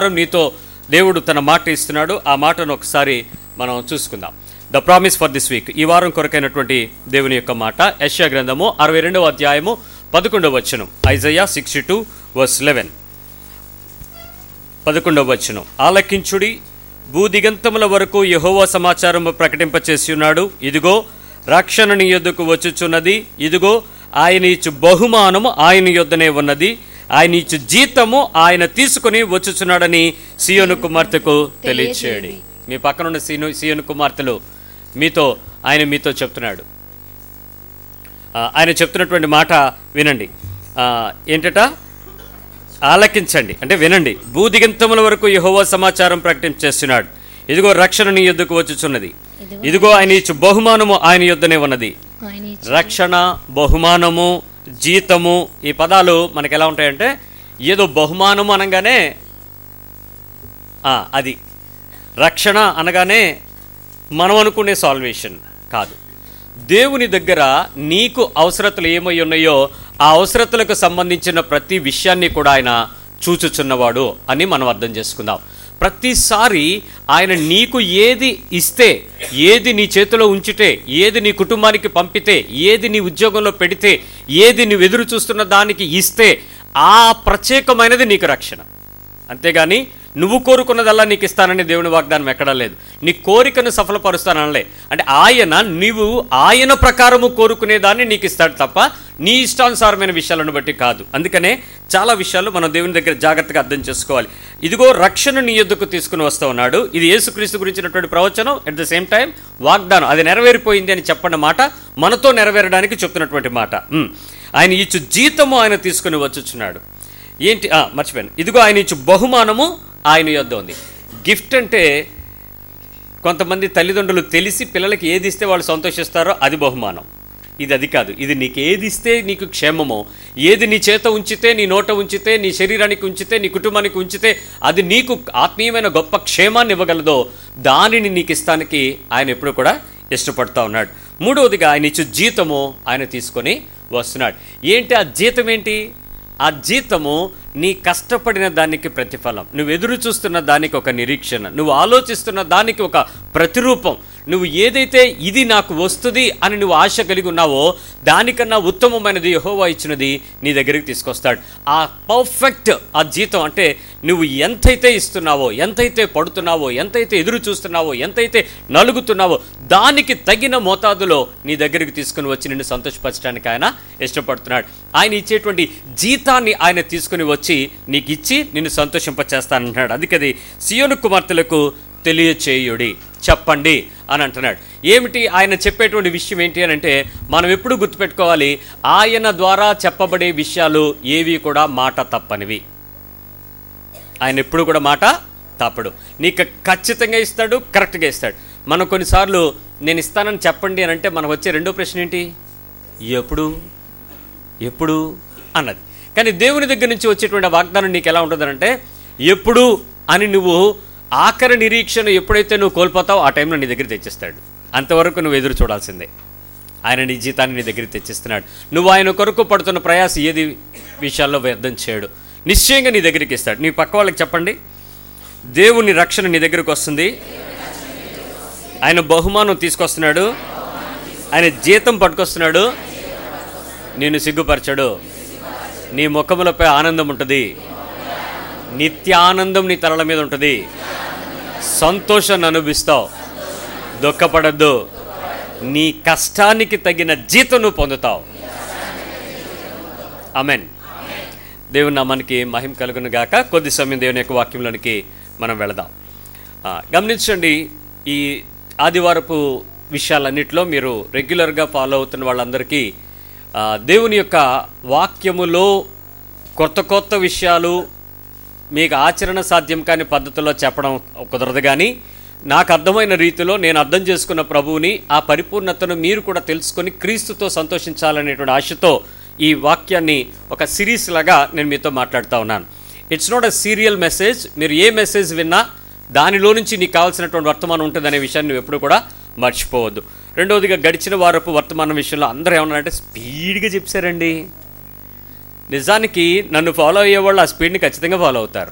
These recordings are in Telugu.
నీతో దేవుడు తన మాట ఇస్తున్నాడు ఆ మాటను ఒకసారి మనం చూసుకుందాం the promise for this week ఈ వారం కొరకైనటువంటి దేవుని యొక్క మాట యశ్యా గ్రంథము అరవై రెండవ అధ్యాయము పదకొండవ వచనం Isaiah sixty two verse eleven పదకొండవ వచనం ఆలకించుడి భూదిగంతముల వరకు యహోవా సమాచారము ప్రకటింపచేసి ఉన్నాడు ఇదిగో రక్షణ నీ యొద్దకు వచ్చుచున్నది ఇదిగో ఆయన ఇచ్చు బహుమానము ఆయన యొద్దనే ఉన్నది ఆయన ఇచ్చు జీతము ఆయన తీసుకుని వచ్చుచున్నాడని సియోను కుమార్తెకు తెలియచేయడి మీ పక్కనున్న సీను సియోను కుమార్తెలు మీతో ఆయన మీతో చెప్తున్నాడు ఆ, ఆయన చెప్తున్నటువంటి మాట వినండి ఆ, ఏంటట ఆలకించండి అంటే వినండి భూదిగంతముల వరకు యెహోవా సమాచారం ప్రకటించేస్తున్నాడు ఇదిగో రక్షణ నీ యొద్దకు వచ్చుచున్నది ఇదిగో ఆయన ఇచ్చు బహుమానము ఆయన యొద్దనే ఉన్నది ఆయన ఇచ్చి- రక్షణ బహుమానము జీతము ఈ పదాలు మనకి ఎలా ఉంటాయంటే ఏదో బహుమానము అనగానే ఆ, అది రక్షణ అనగానే మనం అనుకునే సాల్వేషన్ కాదు దేవుని దగ్గర నీకు అవసరతలు ఏమై ఉన్నాయో ఆ అవసరతలకు సంబంధించిన ప్రతి విషయాన్ని కూడా ఆయన చూచుచున్నవాడు అని మనం అర్థం చేసుకుందాం ప్రతిసారి ఆయన నీకు ఏది ఇస్తే ఏది నీ చేతిలో ఉంచితే ఏది నీ కుటుంబానికి పంపితే ఏది నీ ఉద్యోగంలో పెడితే ఏది నువ్వు ఎదురు చూస్తున్న దానికి ఇస్తే ఆ ప్రత్యేకమైనది నీకు రక్షణ అంతేగాని నువ్వు కోరుకున్నదల్లా నీకు ఇస్తానని దేవుని వాగ్దానం ఎక్కడా లేదు నీ కోరికను సఫలపరుస్తానలే అంటే ఆయన నీవు ఆయన ప్రకారము కోరుకునేదాన్ని నీకు ఇస్తాడు తప్ప నీ ఇష్టానుసారమైన విషయాలను బట్టి కాదు అందుకనే చాలా విషయాలు మనం దేవుని దగ్గర జాగ్రత్తగా అర్థం చేసుకోవాలి ఇదిగో రక్షణ నీ యొద్దకు తీసుకుని వస్తూ ఉన్నాడు ఇది యేసుక్రీస్తు గురించినటువంటి ప్రవచనం అట్ ద సేమ్ టైం వాగ్దానం అది నెరవేరిపోయింది అని చెప్పన్న మాట మనతో నెరవేరడానికి చెప్తున్నటువంటి మాట ఉమ్. ఆయన ఇచ్చు జీతము ఆయన తీసుకుని వచ్చుచున్నాడు ఏంటి ఆ, మర్చిపోయాను ఇదిగో ఆయన ఇచ్చు బహుమానము ఆయన యొద్ద ఉంది గిఫ్ట్ అంటే కొంతమంది తల్లిదండ్రులు తెలిసి పిల్లలకి ఏది ఇస్తే వాళ్ళు సంతోషిస్తారో అది బహుమానం ఇది అది కాదు ఇది నీకు ఏది ఇస్తే నీకు క్షేమమో ఏది నీ చేత ఉంచితే నీ నోట ఉంచితే నీ శరీరానికి ఉంచితే నీ కుటుంబానికి ఉంచితే అది నీకు ఆత్మీయమైన గొప్ప క్షేమాన్ని ఇవ్వగలదో దానిని నీకు ఇస్తానికి ఆయన ఎప్పుడు కూడా ఇష్టపడుతూ ఉన్నాడు మూడవదిగా ఆయన ఇచ్చు జీతము ఆయన తీసుకొని వస్తున్నాడు ఏంటి ఆ జీతం ఏంటి ఆ జీతము నీ కష్టపడిన దానికి ప్రతిఫలం నువ్వు ఎదురు చూస్తున్న దానికి ఒక నిరీక్షణ నువ్వు ఆలోచిస్తున్న దానికి ఒక ప్రతిరూపం నువ్వు ఏదైతే ఇది నాకు వస్తుంది అని నువ్వు ఆశ కలిగి ఉన్నావో దానికన్నా ఉత్తమమైనది యహోవా ఇచ్చినది నీ దగ్గరికి తీసుకొస్తాడు ఆ పర్ఫెక్ట్ ఆ జీతం అంటే నువ్వు ఎంతైతే ఇస్తున్నావో ఎంతైతే పడుతున్నావో ఎంతైతే ఎదురు చూస్తున్నావో ఎంతైతే నలుగుతున్నావో దానికి తగిన మోతాదులో నీ దగ్గరికి తీసుకుని వచ్చి నిన్ను సంతోషపరచడానికి ఆయన ఇష్టపడుతున్నాడు ఆయన ఇచ్చేటువంటి జీతాన్ని ఆయన తీసుకుని వచ్చి నీకు ఇచ్చి నిన్ను సంతోషింపచేస్తానంటున్నాడు అందుకది సియోను కుమార్తెలకు తెలియచేయుడి చెప్పండి అని అంటున్నాడు ఏమిటి ఆయన చెప్పేటువంటి విషయం ఏంటి అని అంటే మనం ఎప్పుడు గుర్తుపెట్టుకోవాలి ఆయన ద్వారా చెప్పబడే విషయాలు ఏవి కూడా మాట తప్పనివి ఆయన ఎప్పుడు కూడా మాట తప్పడు నీకు ఖచ్చితంగా ఇస్తాడు కరెక్ట్గా ఇస్తాడు మనం కొన్నిసార్లు నేను ఇస్తానని చెప్పండి అని అంటే మనకు వచ్చే రెండో ప్రశ్న ఏంటి ఎప్పుడు ఎప్పుడు అన్నది కానీ దేవుని దగ్గర నుంచి వచ్చేటువంటి ఆ వాగ్దానం నీకు ఎలా ఉంటుందంటే ఎప్పుడు అని నువ్వు ఆఖరి నిరీక్షణ ఎప్పుడైతే నువ్వు కోల్పోతావో ఆ టైంలో నీ దగ్గర తెచ్చిస్తాడు అంతవరకు నువ్వు ఎదురు చూడాల్సిందే ఆయన నీ జీతాన్ని నీ దగ్గరికి తెచ్చిస్తున్నాడు నువ్వు ఆయన కొరకు పడుతున్న ప్రయాస ఏది విషయాల్లో వ్యర్థం చేయడు నిశ్చయంగా నీ దగ్గరికి ఇస్తాడు నీ పక్క వాళ్ళకి చెప్పండి దేవుని రక్షణ నీ దగ్గరకు వస్తుంది ఆయన బహుమానం తీసుకొస్తున్నాడు ఆయన జీతం పట్టుకొస్తున్నాడు నేను సిగ్గుపరచడు నీ ముఖములపై ఆనందం ఉంటుంది నిత్యానందం నీ తలల మీద ఉంటుంది సంతోషాన్ని అనుభవిస్తావు దుఃఖపడద్దు నీ కష్టానికి తగిన జీతం నువ్వు పొందుతావు అమెన్ దేవుని నామానికి మహిమ కలుగును గాక కొద్ది సమయం దేవుని యొక్క వాక్యంలోనికి మనం వెళదాం ఆ, గమనించండి ఈ ఆదివారపు విషయాలన్నింటిలో మీరు రెగ్యులర్గా ఫాలో అవుతున్న వాళ్ళందరికీ ఆ, దేవుని యొక్క వాక్యములో కొత్త కొత్త విషయాలు మీకు ఆచరణ సాధ్యం కాని పద్ధతిలో చెప్పడం కుదరదు కానీ నాకు అర్థమైన రీతిలో నేను అర్థం చేసుకున్న ప్రభువుని ఆ పరిపూర్ణతను మీరు కూడా తెలుసుకొని క్రీస్తుతో సంతోషించాలనేటువంటి ఆశతో ఈ వాక్యాన్ని ఒక సిరీస్ లాగా నేను మీతో మాట్లాడుతూ ఉన్నాను it's not a serial message మీరు ఏ మెసేజ్ విన్నా దానిలో నుంచి నీకు కావాల్సినటువంటి వర్తమానం ఉంటుందనే విషయాన్ని నువ్వు ఎప్పుడు కూడా మర్చిపోవద్దు రెండవదిగా గడిచిన వారపు వర్తమానం విషయంలో అందరూ ఏమన్నారంటే స్పీడ్గా చెప్పారండి నిజానికి నన్ను ఫాలో అయ్యే వాళ్ళు ఆ స్పీడ్ని ఖచ్చితంగా ఫాలో అవుతారు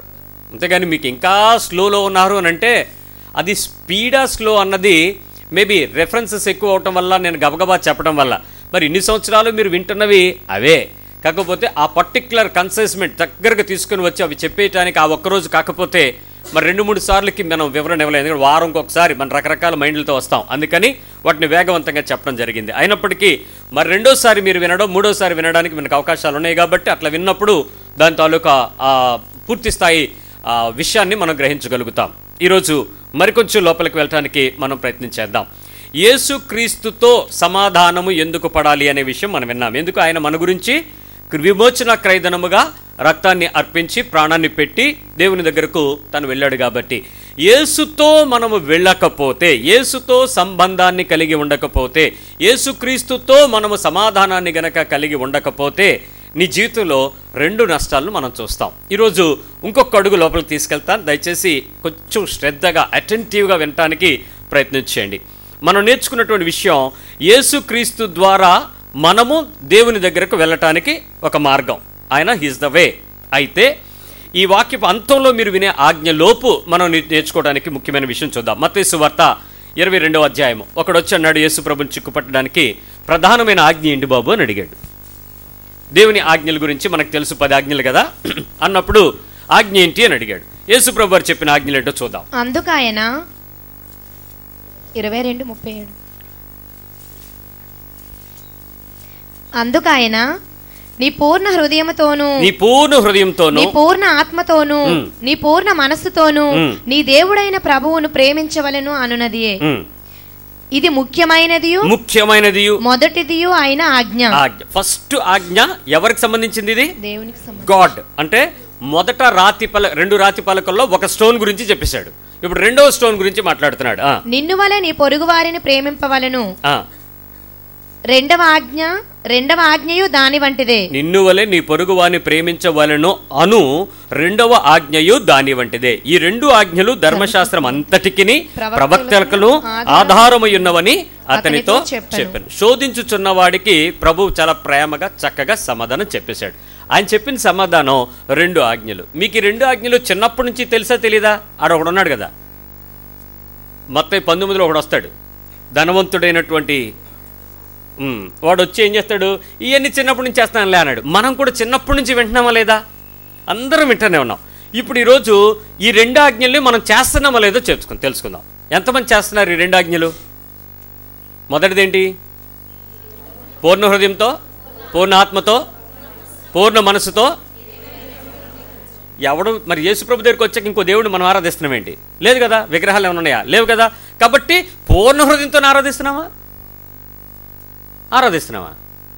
అంతేగాని మీకు ఇంకా స్లోలో ఉన్నారు అని అంటే అది స్పీడా స్లో అన్నది మేబీ రెఫరెన్సెస్ ఎక్కువ అవటం వల్ల నేను గబగబా చెప్పడం వల్ల మరి ఇన్ని సంవత్సరాలు మీరు వింటున్నవి అవే కాకపోతే ఆ పర్టిక్యులర్ కన్సెస్మెంట్ దగ్గరకు తీసుకుని వచ్చి అవి చెప్పేయటానికి ఆ ఒక్కరోజు కాకపోతే మరి రెండు మూడు సార్లకి మనం వివరణ ఇవ్వలేదు ఎందుకంటే వారంకి ఒకసారి మన రకరకాల మైండ్లతో వస్తాం అందుకని వాటిని వేగవంతంగా చెప్పడం జరిగింది అయినప్పటికీ మరి రెండోసారి మీరు వినడం మూడోసారి వినడానికి మనకు అవకాశాలు ఉన్నాయి కాబట్టి అట్లా విన్నప్పుడు దాని తాలూకా ఆ పూర్తి స్థాయి ఆ విషయాన్ని మనం గ్రహించగలుగుతాం ఈరోజు మరికొంచెం లోపలికి వెళ్ళటానికి మనం ప్రయత్నం చేద్దాం యేసుక్రీస్తుతో సమాధానము ఎందుకు పడాలి అనే విషయం మనం విన్నాం ఎందుకు ఆయన మన గురించి విమోచన క్రైదనముగా రక్తాన్ని అర్పించి ప్రాణాన్ని పెట్టి దేవుని దగ్గరకు తను వెళ్ళాడు కాబట్టి యేసుతో మనము వెళ్ళకపోతే యేసుతో సంబంధాన్ని కలిగి ఉండకపోతే యేసుక్రీస్తుతో మనము సమాధానాన్ని గనక కలిగి ఉండకపోతే నీ జీవితంలో రెండు నష్టాలను మనం చూస్తాం ఈరోజు ఇంకొక అడుగు లోపలికి తీసుకెళ్తాను దయచేసి కొంచెం శ్రద్ధగా అటెంటివ్గా వినటానికి ప్రయత్నం చేయండి మనం నేర్చుకున్నటువంటి విషయం యేసుక్రీస్తు ద్వారా మనము దేవుని దగ్గరకు వెళ్ళటానికి ఒక మార్గం ఆయన హిజ్ ద వే అయితే ఈ వాక్యపు అంతంలో మీరు వినే ఆజ్ఞలోపు మనం నే- నేర్చుకోవడానికి ముఖ్యమైన విషయం చూద్దాం మత్తేసు వార్త ఇరవై రెండవ అధ్యాయం ఒకడు వచ్చి అన్నాడు యేసు ప్రభుని చిక్కుపట్టడానికి ప్రధానమైన ఆజ్ఞ ఏంటి బాబు అని అడిగాడు దేవుని ఆజ్ఞల గురించి మనకు తెలుసు పది ఆజ్ఞలు కదా అన్నప్పుడు ఆజ్ఞ ఏంటి అని అడిగాడు యేసు ప్రభు వారు చెప్పిన ఆజ్ఞలు ఏంటో చూద్దాం అందుకు ఆయన ఇరవై రెండు ముప్పై ఏడు అందుకు ఆయన నీ పూర్ణ హృదయముతోను నీ పూర్ణ హృదయంతోనూ నీ పూర్ణ ఆత్మతోను మ్. నీ పూర్ణ మనస్సుతోను మ్. నీ దేవుడైన ప్రభువును ప్రేమించవలెను అనునదియే ఉమ్, ఇది ముఖ్యమైనదియు ముఖ్యమైనది మొదటిదియు అయిన ఆజ్ఞ ఆజ్ఞ ఫస్ట్ ఆజ్ఞ ఎవరికి సంబంధించింది ఇది దేవునికి సంబంధం గాడ్ అంటే మొదట రాతి పల రెండు రాతి పలకల్లో ఒక స్టోన్ గురించి చెప్పేశాడు ఇప్పుడు రెండవ స్టోన్ గురించి మాట్లాడుతున్నాడు ఆ, నిన్ను వలె నీ పొరుగు వారిని ప్రేమింపవలను ఆ. రెండవ ఆజ్ఞ రెండవ ఆజ్ఞయు దాని వంటిదే నిన్ను వలె నీ పొరుగు వాని ప్రేమించవలను అను రెండవ ఆజ్ఞయు దాని వంటిదే ఈ రెండు ఆజ్ఞలు ధర్మశాస్త్రం అంతటికిని ప్రవక్తలకు ఆధారమై ఉన్నవని అతనితో అతనితో చెప్పెను. చెప్పాను శోధించుచున్న వాడికి ప్రభు చాలా ప్రేమగా చక్కగా సమాధానం చెప్పేశాడు ఆయన చెప్పిన సమాధానం రెండు ఆజ్ఞలు మీకు ఈ రెండు ఆజ్ఞలు చిన్నప్పటి నుంచి తెలుసా తెలీదా ఆడ ఒకడు ఉన్నాడు కదా మొత్తం పంతొమ్మిదిలో ఒకడు వస్తాడు ధనవంతుడైనటువంటి ఉమ్, వాడు వచ్చి ఏం చేస్తాడు ఇవన్నీ చిన్నప్పటి నుంచి చేస్తానులే అన్నాడు మనం కూడా చిన్నప్పటి నుంచి వింటున్నామా లేదా అందరం వింటూనే ఉన్నాం ఇప్పుడు ఈరోజు ఈ రెండు ఆజ్ఞల్ని మనం చేస్తున్నామా లేదో తెలుసుకుందాం తెలుసుకుందాం ఎంతమంది చేస్తున్నారు ఈ రెండు ఆజ్ఞలు మొదటిదేంటి పూర్ణ హృదయంతో పూర్ణ ఆత్మతో పూర్ణ మనసుతో ఎవడు మరి యేసుప్రభు దగ్గరికి వచ్చాక ఇంకో దేవుడు మనం ఆరాధిస్తున్నాం ఏంటి లేదు కదా విగ్రహాలు ఏమైనా ఉన్నాయా లేవు కదా కాబట్టి పూర్ణ హృదయంతో ఆరాధిస్తున్నామా ఆరాధిస్తున్నావా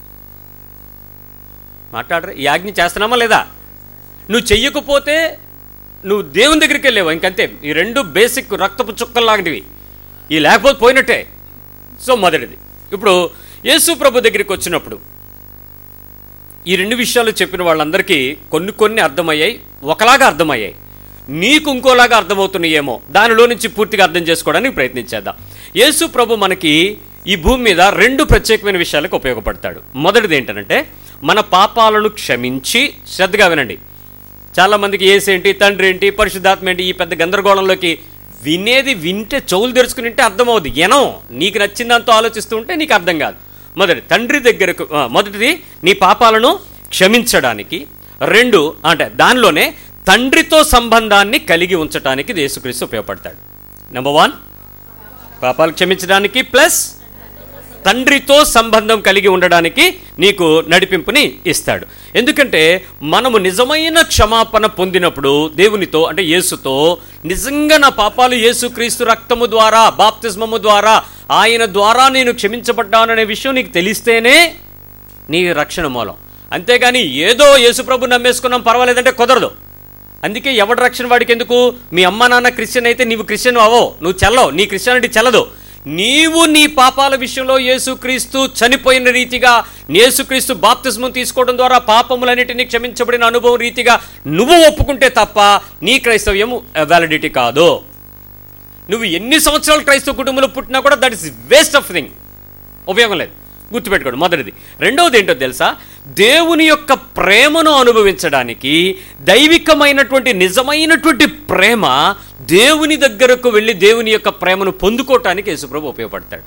మాట్లాడరు ఈ ఆజ్ఞ చేస్తున్నామా లేదా నువ్వు చెయ్యకపోతే నువ్వు దేవుని దగ్గరికి వెళ్ళేవా ఇంకంతే ఈ రెండు బేసిక్ రక్తపు చుక్కలు లాంటివి ఈ లేకపోతే పోయినట్టే సో మొదటిది ఇప్పుడు యేసు ప్రభు దగ్గరికి వచ్చినప్పుడు ఈ రెండు విషయాలు చెప్పిన వాళ్ళందరికీ కొన్ని కొన్ని అర్థమయ్యాయి ఒకలాగా అర్థమయ్యాయి నీకు ఇంకోలాగా అర్థమవుతున్నాయేమో దానిలో నుంచి పూర్తిగా అర్థం చేసుకోవడానికి ప్రయత్నించేద్దాం యేసు ప్రభు మనకి ఈ భూమి మీద రెండు ప్రత్యేకమైన విషయాలకు ఉపయోగపడతాడు మొదటిది ఏంటంటే మన పాపాలను క్షమించి శ్రద్ధగా వినండి చాలా మందికి ఏసు ఏంటి తండ్రి ఏంటి పరిశుద్ధాత్మ ఏంటి ఈ పెద్ద గందరగోళంలోకి వినేది వింటే చెవులు తెరుచుకుని ఉంటే అర్థమవుద్ది ఎనో నీకు నచ్చిందంతో ఆలోచిస్తూ ఉంటే నీకు అర్థం కాదు మొదటి తండ్రి దగ్గరకు ఆ, మొదటిది నీ పాపాలను క్షమించడానికి రెండు అంటే దానిలోనే తండ్రితో సంబంధాన్ని కలిగి ఉంచడానికి యేసుక్రీస్తు ఉపయోగపడతాడు నెంబర్ వన్ పాపాలు క్షమించడానికి ప్లస్ తండ్రితో సంబంధం కలిగి ఉండడానికి నీకు నడిపింపుని ఇస్తాడు ఎందుకంటే మనము నిజమైన క్షమాపణ పొందినప్పుడు దేవునితో అంటే యేసుతో నిజంగా నా పాపాలు యేసుక్రీస్తు రక్తము ద్వారా బాప్తిస్మము ద్వారా ఆయన ద్వారా నేను క్షమించబడ్డాననే విషయం నీకు తెలిస్తేనే నీ రక్షణ మూలం అంతేగాని ఏదో యేసుప్రభు నమ్మేసుకున్నాం పర్వాలేదంటే కుదరదు అందుకే ఎవడి రక్షణ వాడికి ఎందుకు మీ అమ్మ నాన్న క్రిస్టియన్ అయితే నీవు క్రిస్టియన్ అవో నువ్వు చెల్లవు నీ క్రిస్టియానిటీ చెల్లదు నీవు నీ పాపాల విషయంలో యేసుక్రీస్తు చనిపోయిన రీతిగా యేసుక్రీస్తు బాప్తిస్మం తీసుకోవడం ద్వారా పాపములన్నిటినీ క్షమించబడిన అనుభవం రీతిగా నువ్వు ఒప్పుకుంటే తప్ప నీ క్రైస్తవ్యము వ్యాలిడిటీ కాదు నువ్వు ఎన్ని సంవత్సరాలు క్రైస్తవ కుటుంబంలో పుట్టినా కూడా that is waste of thing ఉపయోగం లేదు గుర్తుపెట్టుకోండి మొదటిది రెండవది ఏంటో తెలుసా దేవుని యొక్క ప్రేమను అనుభవించడానికి దైవికమైనటువంటి నిజమైనటువంటి ప్రేమ దేవుని దగ్గరకు వెళ్ళి దేవుని యొక్క ప్రేమను పొందుకోవటానికి యేసుప్రభు ఉపయోగపడతాడు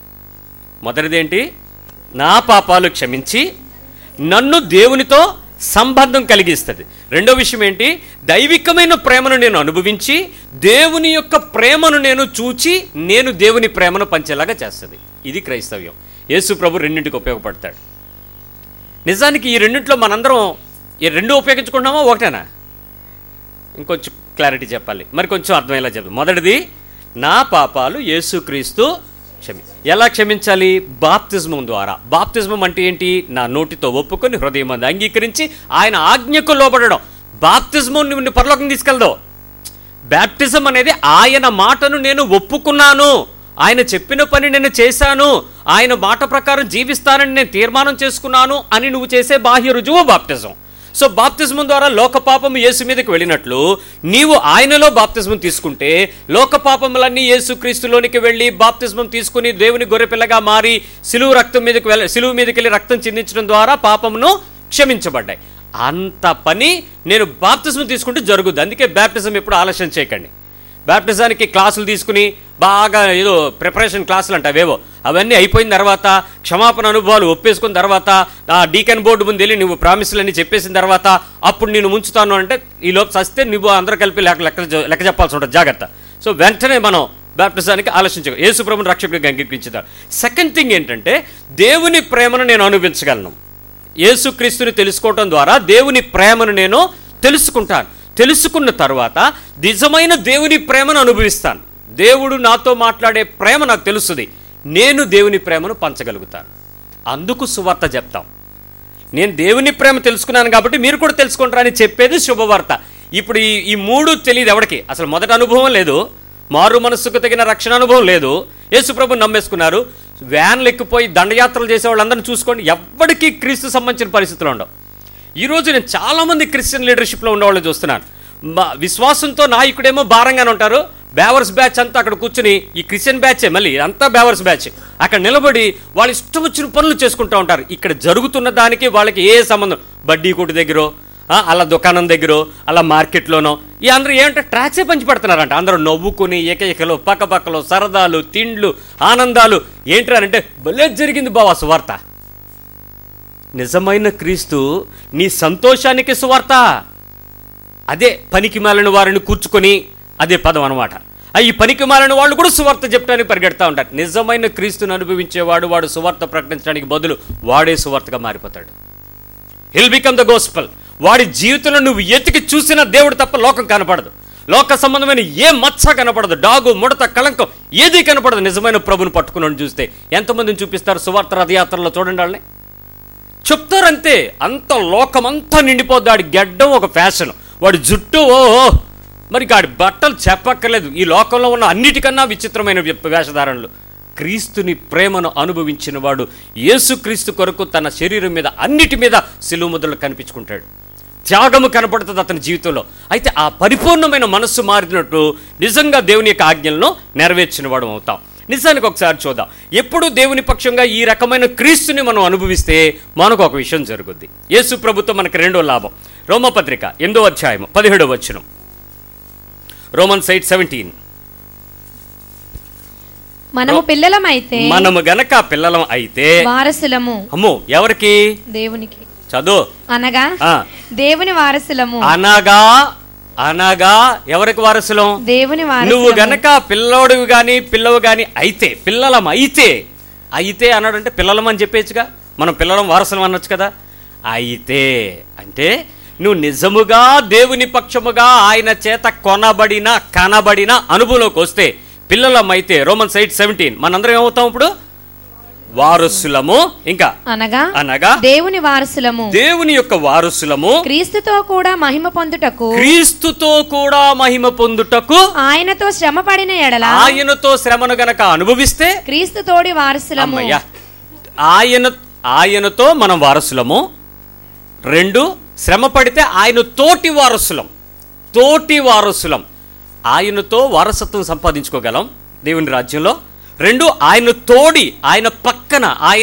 మొదటిదేంటి నా పాపాలు క్షమించి నన్ను దేవునితో సంబంధం కలిగిస్తుంది రెండో విషయం ఏంటి దైవికమైన ప్రేమను నేను అనుభవించి దేవుని యొక్క ప్రేమను నేను చూచి నేను దేవుని ప్రేమను పంచేలాగా చేస్తుంది ఇది క్రైస్తవ్యం యేసు ప్రభు రెండింటికి ఉపయోగపడతాడు నిజానికి ఈ రెండింటిలో మనందరం ఈ రెండు ఉపయోగించుకుంటున్నామా ఒకటేనా ఇంకొంచెం క్లారిటీ చెప్పాలి మరి కొంచెం అర్థమయ్యేలా చెప్పాలి మొదటిది నా పాపాలు యేసుక్రీస్తు క్షమి ఎలా క్షమించాలి బాప్తిజమం ద్వారా బాప్తిజమం అంటే ఏంటి నా నోటితో ఒప్పుకొని హృదయం అందు అంగీకరించి ఆయన ఆజ్ఞకు లోబడడం బాప్తిజమం నిన్ను పరలోకం తీసుకెళ్దావు బ్యాప్టిజం అనేది ఆయన మాటను నేను ఒప్పుకున్నాను ఆయన చెప్పిన పని నేను చేశాను ఆయన మాట ప్రకారం జీవిస్తానని నేను తీర్మానం చేసుకున్నాను అని నువ్వు చేసే బాహ్య రుజువు బాప్టిజం సో బాప్తిజం ద్వారా లోక పాపము యేసు మీదకి వెళ్ళినట్లు నీవు ఆయనలో బాప్తిజం తీసుకుంటే లోక పాపములన్నీ యేసు క్రీస్తులోనికి వెళ్ళి బాప్తిజం తీసుకుని దేవుని గొర్రెపిల్లగా మారి సిలువు రక్తం మీదకి వెళ్ళ సిలువు మీదకి వెళ్ళి రక్తం చిందించడం ద్వారా పాపమును క్షమించబడ్డాయి అంత పని నేను బాప్తిజం తీసుకుంటే జరుగుద్ది అందుకే బ్యాప్టిజం ఎప్పుడు ఆలస్యం చేయకండి బ్యాప్టిజానికి క్లాసులు తీసుకుని బాగా ఏదో ప్రిపరేషన్ క్లాసులు అంట అవేవో అవన్నీ అయిపోయిన తర్వాత క్షమాపణ అనుభవాలు ఒప్పేసుకున్న తర్వాత ఆ డీకెన్ బోర్డు ముందు వెళ్ళి నువ్వు ప్రామిసులన్నీ చెప్పేసిన తర్వాత అప్పుడు నేను ముంచుతాను అంటే ఈ లోపు సస్తే నువ్వు అందరూ కలిపి లెక్క లెక్క లెక్క చెప్పాల్సి ఉంటుంది జాగ్రత్త సో వెంటనే మనం బ్యాప్టిజానికి ఆలోచించగలం యేసుప్రభుని రక్షకుడిగా అంగీకరించుతారు సెకండ్ థింగ్ ఏంటంటే దేవుని ప్రేమను నేను అనుభవించగలను యేసుక్రీస్తుని తెలుసుకోవటం ద్వారా దేవుని ప్రేమను నేను తెలుసుకుంటాను తెలుసుకున్న తర్వాత నిజమైన దేవుని ప్రేమను అనుభవిస్తాను దేవుడు నాతో మాట్లాడే ప్రేమ నాకు తెలుస్తుంది నేను దేవుని ప్రేమను పంచగలుగుతాను అందుకు సువార్త చెప్తాం నేను దేవుని ప్రేమ తెలుసుకున్నాను కాబట్టి మీరు కూడా తెలుసుకుంటారా అని చెప్పేది శుభవార్త ఇప్పుడు ఈ ఈ మూడు తెలియదు ఎవరికి అసలు మొదటి అనుభవం లేదు మారు మనస్సుకు తగిన రక్షణ అనుభవం లేదు యేసుప్రభు నమ్మేసుకున్నారు వ్యాన్లు ఎక్కిపోయి దండయాత్రలు చేసే వాళ్ళందరినీ చూసుకోండి ఎవ్వడికి క్రీస్తు సంబంధించిన పరిస్థితులు ఉండవు ఈ రోజు నేను చాలామంది క్రిస్టియన్ లీడర్షిప్లో ఉన్నవాళ్ళు చూస్తున్నాను మా విశ్వాసంతో నాయకుడేమో భారంగానే ఉంటారు బేవర్స్ బ్యాచ్ అంతా అక్కడ కూర్చుని ఈ క్రిస్టియన్ బ్యాచే మళ్ళీ అంతా బేవర్స్ బ్యాచ్ అక్కడ నిలబడి వాళ్ళు ఇష్టం వచ్చిన పనులు చేసుకుంటూ ఉంటారు ఇక్కడ జరుగుతున్న దానికి వాళ్ళకి ఏ సంబంధం బడ్డీ కొట్టు దగ్గర అలా దుకాణం దగ్గర అలా మార్కెట్లోనో ఈ అందరూ ఏంటంటే ట్రాక్సే పంచి పెడుతున్నారంట అందరూ నవ్వుకుని ఏకైకలు పక్కపక్కలు సరదాలు తిండ్లు ఆనందాలు ఏంటారంటే భలే జరిగింది బావా సువార్త నిజమైన క్రీస్తు నీ సంతోషానికి సువార్త అదే పనికి మాలిన వారిని కూర్చుకొని అదే పదం అనమాట ఆ ఈ పనికి మాలిన వాళ్ళు కూడా సువార్త చెప్పడానికి పరిగెడతా ఉంటారు నిజమైన క్రీస్తుని అనుభవించేవాడు వాడు సువార్త ప్రకటించడానికి బదులు వాడే సువార్తగా మారిపోతాడు హిల్ బికమ్ ద గోస్పల్ వాడి జీవితంలో నువ్వు ఎతికి చూసిన దేవుడు తప్ప లోకం కనపడదు లోక సంబంధమైన ఏ మచ్చ కనపడదు డాగు ముడత కళంకం ఏది కనపడదు నిజమైన ప్రభుని పట్టుకున్నాడు చూస్తే ఎంతమందిని చూపిస్తారు సువార్త రథయాత్రలో చూడండి వాళ్ళని చెప్తారంతే అంత లోకమంతా నిండిపోద్ది వాడి గెడ్డం ఒక ఫ్యాషన్ వాడి జుట్టు ఓ ఓ. మరి వాడి బట్టలు చెప్పక్కర్లేదు ఈ లోకంలో ఉన్న అన్నిటికన్నా విచిత్రమైన వ్య- వేషధారణలు క్రీస్తుని ప్రేమను అనుభవించిన వాడు యేసుక్రీస్తు కొరకు తన శరీరం మీద అన్నిటి మీద సిలువ ముద్రలు కనిపించుకుంటాడు త్యాగము కనపడుతుంది అతని జీవితంలో అయితే ఆ పరిపూర్ణమైన మనస్సు మారినట్టు నిజంగా దేవుని యొక్క ఆజ్ఞలను నెరవేర్చిన వాడు అవుతాం నిజానికి ఒకసారి చూద్దాం ఎప్పుడు దేవుని పక్షంగా ఈ రకమైన క్రీస్తుని మనం అనుభవిస్తే మనకు ఒక విషయం జరుగుద్ది యేసు ప్రభుత్వం మనకి రెండో లాభం రోమపత్రిక ఎనిమిదో అధ్యాయం పదిహేడో వచనం రోమన్ సైట్ సెవెంటీన్ మనము పిల్లలమైతే మనము గనక పిల్లలం అయితే వారసులము అమ్మో ఎవరికి దేవునికి చదువు అనగా ఆ. దేవుని వారసులము అనగా అనగా ఎవరికి వారసులం దేవుని నువ్వు వారసులము గనక పిల్లోడు గాని పిల్లవు గాని అయితే పిల్లలం అయితే అయితే అన్నాడంటే పిల్లలం అని చెప్పేచ్చుగా మనం పిల్లలం వారసులం అనొచ్చు కదా అయితే అంటే నువ్వు నిజముగా దేవుని పక్షముగా ఆయన చేత కొనబడిన కనబడిన అనుభవంలోకి వస్తే పిల్లలం అయితే రోమన్ సైట్ సెవెంటీన్ మనందరం ఏమవుతాం ఇప్పుడు వారసులము ఇంకా అనగా అనగా దేవుని వారసులము దేవుని యొక్క వారసులము క్రీస్తుతో కూడా మహిమ పొందుటకు క్రీస్తుతో కూడా మహిమ పొందుటకు ఆయనతో శ్రమ పడిన ఎడల ఆయనతో శ్రమను గనక అనుభవిస్తే క్రీస్తు తోడి వారసులము అమ్మయ్యా ఆయన ఆయనతో మనం వారసులము రెండు శ్రమ పడితే ఆయన తోటి వారసులం తోటి వారసులం ఆయనతో వారసత్వం సంపాదించుకోగలం దేవుని రాజ్యంలో రెండు ఆయన తోడి ఆయన పక్కన ఆయన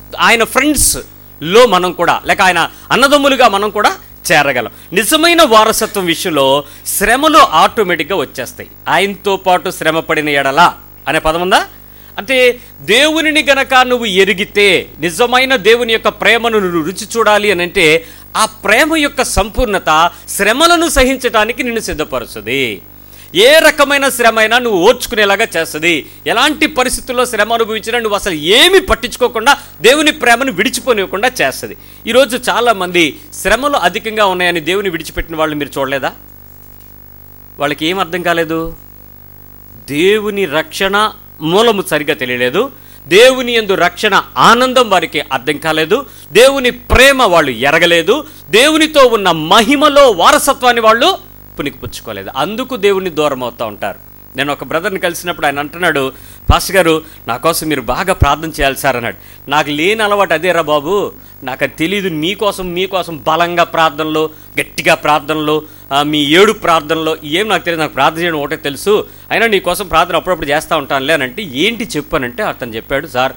ఆయన ఫ్రెండ్స్ లో మనం కూడా లేక ఆయన అన్నదమ్ములుగా మనం కూడా చేరగలం నిజమైన వారసత్వం విషయంలో శ్రమలు ఆటోమేటిక్గా వచ్చేస్తాయి ఆయనతో పాటు శ్రమ పడిన ఎడల అనే పదం ఉందా అంటే దేవునిని గనక నువ్వు ఎరిగితే నిజమైన దేవుని యొక్క ప్రేమను నువ్వు రుచి చూడాలి అని అంటే ఆ ప్రేమ యొక్క సంపూర్ణత శ్రమలను సహించడానికి నిన్ను సిద్ధపరుస్తుంది ఏ రకమైన శ్రమ అయినా నువ్వు ఓర్చుకునేలాగా చేస్తుంది ఎలాంటి పరిస్థితుల్లో శ్రమ అనుభవించినా నువ్వు అసలు ఏమి పట్టించుకోకుండా దేవుని ప్రేమను విడిచిపోనివ్వకుండా చేస్తుంది ఈరోజు చాలామంది శ్రమలు అధికంగా ఉన్నాయని దేవుని విడిచిపెట్టిన వాళ్ళు మీరు చూడలేదా వాళ్ళకి ఏం అర్థం కాలేదు దేవుని రక్షణ మూలము సరిగా తెలియలేదు దేవుని యందు రక్షణ ఆనందం వారికి అర్థం కాలేదు దేవుని ప్రేమ వాళ్ళు ఎరగలేదు దేవునితో ఉన్న మహిమలో వారసత్వాన్ని వాళ్ళు పుణికిపుచ్చుకోలేదు అందుకు దేవుని దూరం అవుతూ ఉంటారు నేను ఒక బ్రదర్ని కలిసినప్పుడు ఆయన అంటున్నాడు పాస్టర్ గారు నా కోసం మీరు బాగా ప్రార్థన చేయాలి సార్ అన్నాడు నాకు లేని అలవాటు అదేరా బాబు నాకు అది తెలియదు మీకోసం మీకోసం బలంగా ప్రార్థనలు గట్టిగా ప్రార్థనలు ఆ, మీ ఏడు ప్రార్థనలు ఏం నాకు తెలియదు నాకు ప్రార్థన చేయడం ఒకటే తెలుసు అయినా నీ కోసం ప్రార్థన అప్పుడప్పుడు చేస్తూ ఉంటానులే అని అంటే ఏంటి చెప్పానంటే అతను చెప్పాడు సార్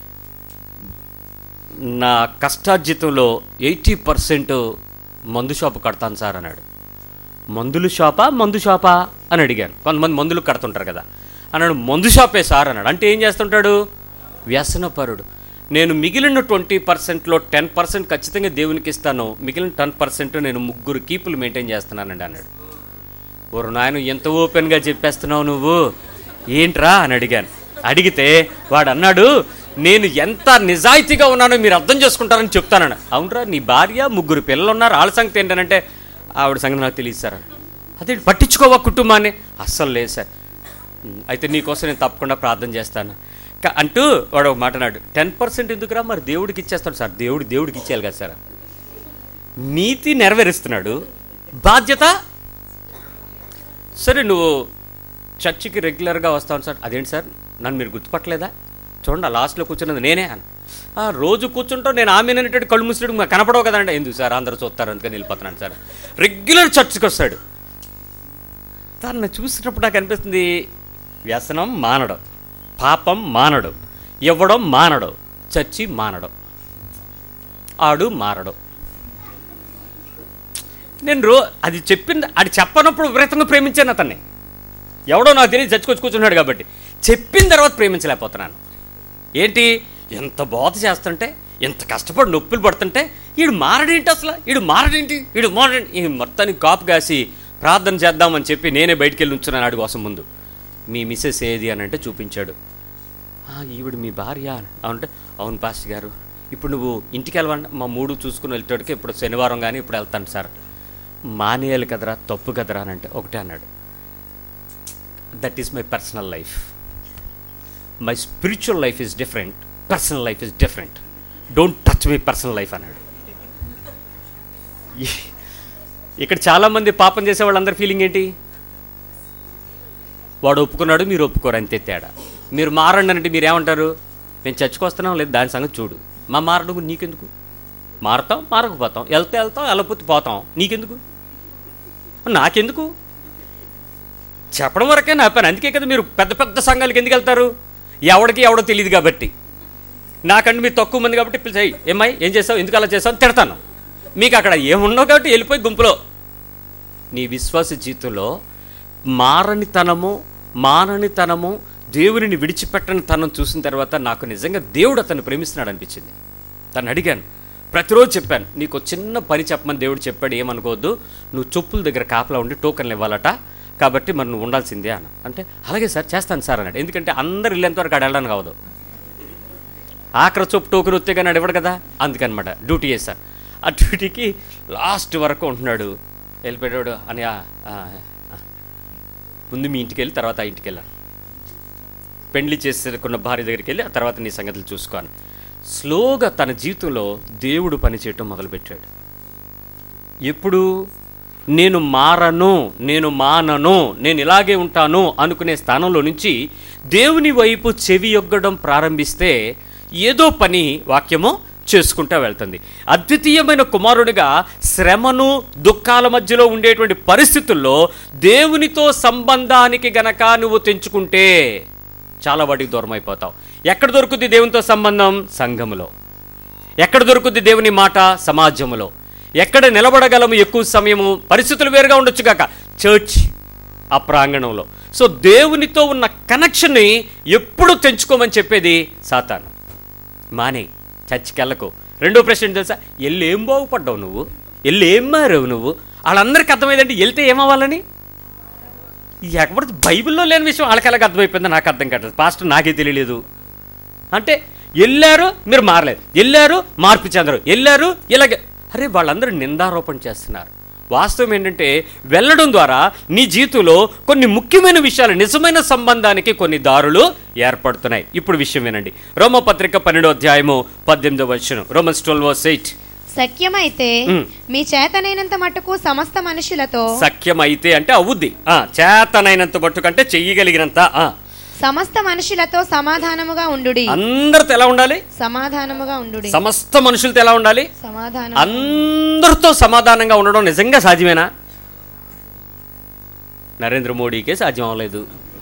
నా కష్టార్జితంలో ఎయిటీ పర్సెంట్ మందు షాపు కడతాను సార్ అన్నాడు మందులు షాపా మందు షాపా అని అడిగాను కొంతమంది మందులు కడుతుంటారు కదా అన్నాడు మందు షాపే సార్ అన్నాడు అంటే ఏం చేస్తుంటాడు వ్యసనపరుడు నేను మిగిలిన ట్వంటీ పర్సెంట్లో టెన్ పర్సెంట్ ఖచ్చితంగా దేవునికి ఇస్తాను మిగిలిన టెన్ పర్సెంట్ నేను ముగ్గురు కీపులు మెయింటైన్ చేస్తున్నానండి అన్నాడు ఓరు నాయన ఎంత ఓపెన్గా చెప్పేస్తున్నావు నువ్వు ఏంట్రా అని అడిగాను అడిగితే వాడు అన్నాడు నేను ఎంత నిజాయితీగా ఉన్నానో మీరు అర్థం చేసుకుంటారని చెప్తానని అవునరా నీ భార్య ముగ్గురు పిల్లలు ఉన్నారు వాళ్ళ సంగతి ఏంటనంటే ఆవిడ సంగతి నాకు తెలియదు సార్ అన్నాడు. అదే పట్టించుకోవా కుటుంబాన్ని అస్సలు లేదు సార్ "ఉమ్, అయితే నీకోసం నేను తప్పకుండా ప్రార్థన చేస్తాను క- అంటూ వాడు ఒక మాట అన్నాడు టెన్ పర్సెంట్ ఎందుకురా మరి దేవుడికి ఇచ్చేస్తాడు సార్ దేవుడు దేవుడికి ఇచ్చేయాలి కదా సార్ నీతి నెరవేరుస్తున్నాడు బాధ్యత సరే నువ్వు చర్చికి రెగ్యులర్గా వస్తాను సార్ అదేంటి సార్ నన్ను మీరు గుర్తుపట్టలేదా చూడండి ఆ లాస్ట్లో కూర్చున్నది నేనే అని "ఆ, రోజు కూర్చుంటావు నేను ఆమె అనేటువంటి కళ్ళు ముసినట్టు మాకు కనపడవు కదండి ఎందుకు సార్ అందరూ చూస్తారు అందుకని వెళ్ళిపోతున్నాను సార్ రెగ్యులర్ చర్చికి వస్తాడు తను చూసినప్పుడు నాకు అనిపిస్తుంది వ్యసనం మానడం పాపం మానడు ఇవ్వడం మానడు చచ్చి మానడం ఆడు మారడం నేను రో అది చెప్పింది అది చెప్పనప్పుడు విపరీతంగా ప్రేమించాను అతన్ని ఎవడో నాకు తెలియదు చచ్చుకొచ్చి కూర్చున్నాడు కాబట్టి చెప్పిన తర్వాత ప్రేమించలేకపోతున్నాను ఏంటి ఎంత బోధ చేస్తుంటే ఎంత కష్టపడి నొప్పులు పడుతుంటే వీడు మారడేంటి అసలు వీడు మారడేంటి వీడు మారడేంటి ఈ మొత్తానికి కాపు కాసి ప్రార్థన చేద్దామని చెప్పి నేనే బయటికి వెళ్ళి ఉంచున్నాను ఆడి కోసం ముందు మీ మిస్సెస్ ఏది అని అంటే చూపించాడు "ఆ, ఈవిడ మీ భార్య అని అంటే అవును పాస్టర్ గారు ఇప్పుడు నువ్వు ఇంటికి వెళ్ళవండి మా మూడు చూసుకుని వెళ్ళేటోడికి ఇప్పుడు శనివారం కానీ ఇప్పుడు వెళ్తాను సార్ మానేయాలి కదరా తప్పు కదరా అని అంటే ఒకటే అన్నాడు that is my personal life my spiritual life is different personal life is different don't touch my personal life అన్నాడు ఈ- ఇక్కడ చాలామంది పాపం చేసే వాళ్ళందరి ఫీలింగ్ ఏంటి వాడు ఒప్పుకున్నాడు మీరు ఒప్పుకోరు అంతే తేడా మీరు మారండి అంటే మీరు ఏమంటారు మేము చచ్చుకొస్తున్నాం లేదు దాని సంగతి చూడు మా మారడం నీకెందుకు మారతాం మారకపోతాం వెళ్తే వెళ్తాం వెళ్ళకపోతే పోతాం నీకెందుకు నాకెందుకు చెప్పడం వరకే నా పని అందుకే కదా మీరు పెద్ద పెద్ద సంఘాలకు ఎందుకు వెళ్తారు ఎవడికి ఎవడో తెలియదు కాబట్టి నాకంటే మీరు తక్కువ మంది కాబట్టి పిలిచాయి ఏమై ఏం చేసావు ఎందుకు అలా చేసావు అని తిడతాను మీకు అక్కడ ఏమున్నావు కాబట్టి వెళ్ళిపోయి గుంపులో నీ విశ్వాస జీవితంలో మారనితనము మాననితనము దేవునిని విడిచిపెట్టని తనం చూసిన తర్వాత నాకు నిజంగా దేవుడు అతను ప్రేమిస్తున్నాడు అనిపించింది తను అడిగాను ప్రతిరోజు చెప్పాను నీకు ఒక చిన్న పని చెప్పమని దేవుడు చెప్పాడు ఏమనుకోవద్దు నువ్వు చెప్పుల దగ్గర కాపలా ఉండి టోకన్లు ఇవ్వాలట కాబట్టి మరి నువ్వు ఉండాల్సిందే అన్న అంటే అలాగే సార్ చేస్తాను సార్ అన్నాడు ఎందుకంటే అందరు వెళ్ళేంత వరకు ఆడ వెళ్ళడానికి అవ్వదు ఆఖరి చొప్పు టోకెన్ వస్తే కానీ ఇవ్వడు కదా అందుకనమాట డ్యూటీ చేశాను ఆ డ్యూటీకి లాస్ట్ వరకు ఉంటున్నాడు వెళ్ళిపోయాడు అని ఆ, ఆ, ఆ. ముందు మీ ఇంటికి వెళ్ళి తర్వాత ఆ ఇంటికి వెళ్ళాను పెండ్లి చేసుకున్న భార్య దగ్గరికి వెళ్ళి ఆ తర్వాత నీ సంగతులు చూసుకోను స్లోగా తన జీవితంలో దేవుడు పనిచేయటం మొదలుపెట్టాడు ఎప్పుడు నేను మారను నేను మానను నేను ఇలాగే ఉంటాను అనుకునే స్థానంలో నుంచి దేవుని వైపు చెవి యొగ్గడం ప్రారంభిస్తే ఏదో పని వాక్యము చేసుకుంటా వెళ్తుంది అద్వితీయమైన కుమారుడిగా శ్రమను దుఃఖాల మధ్యలో ఉండేటువంటి పరిస్థితుల్లో దేవునితో సంబంధానికి గనక నువ్వు తెంచుకుంటే చాలా వాటికి దూరం అయిపోతావు ఎక్కడ దొరుకుతుంది దేవునితో సంబంధం సంఘములో ఎక్కడ దొరుకుద్ది దేవుని మాట సమాజంలో ఎక్కడ నిలబడగలము ఎక్కువ సమయము పరిస్థితులు వేరుగా ఉండొచ్చు కాక చర్చ్ ఆ ప్రాంగణంలో సో దేవునితో ఉన్న కనెక్షన్ని ఎప్పుడు తెంచుకోమని చెప్పేది సాతాను మానే చర్చికి వెళ్ళకు రెండో ప్రశ్న ఏంటి తెలుసా ఎల్లు ఏం బాగుపడ్డావు నువ్వు ఎల్లు ఏం మారావు నువ్వు వాళ్ళందరికీ అర్థమైందంటే వెళ్తే ఏమవ్వాలని ఎక్కబడితే బైబిల్లో లేని విషయం వాళ్ళకి ఎలాగ అర్థమైపోయిందో నాకు అర్థం కావట్లేదు పాస్టర్ నాకే తెలియలేదు అంటే వెళ్ళారు మీరు మారలేదు వెళ్ళారు మార్పు చెందరు వెళ్ళారు ఇలాగే అరే వాళ్ళందరూ నిందారోపణ చేస్తున్నారు వాస్తవం ఏంటంటే వెళ్ళడం ద్వారా నీ జీవితంలో కొన్ని ముఖ్యమైన విషయాలు నిజమైన సంబంధానికి కొన్ని దారులు ఏర్పడుతున్నాయి ఇప్పుడు విషయం వినండి రోమపత్రిక పన్నెండో అధ్యాయము పద్దెనిమిదో వచ్చిన రోమన్స్ ట్వెల్వ్ ఎయిట్ సఖ్యమైతే ఉమ్. మీ చేతనైనంత మట్టుకు సమస్త మనుషులతో సఖ్యం అయితే అంటే అవుద్ది ఆ, చేతనైనంత మట్టుకంటే చెయ్యగలిగినంత ఆ. సమస్త మనుషులతో సమాధానముగా ఉండుడి అందరితో ఎలా ఉండాలి సమాధానముగా ఉండుడి సమస్త మనుషులతో ఎలా ఉండాలి సమాధానం అందరితో సమాధానంగా ఉండడం నిజంగా సాధ్యమేనా నరేంద్ర మోడీకే సాధ్యం అవ్వలేదు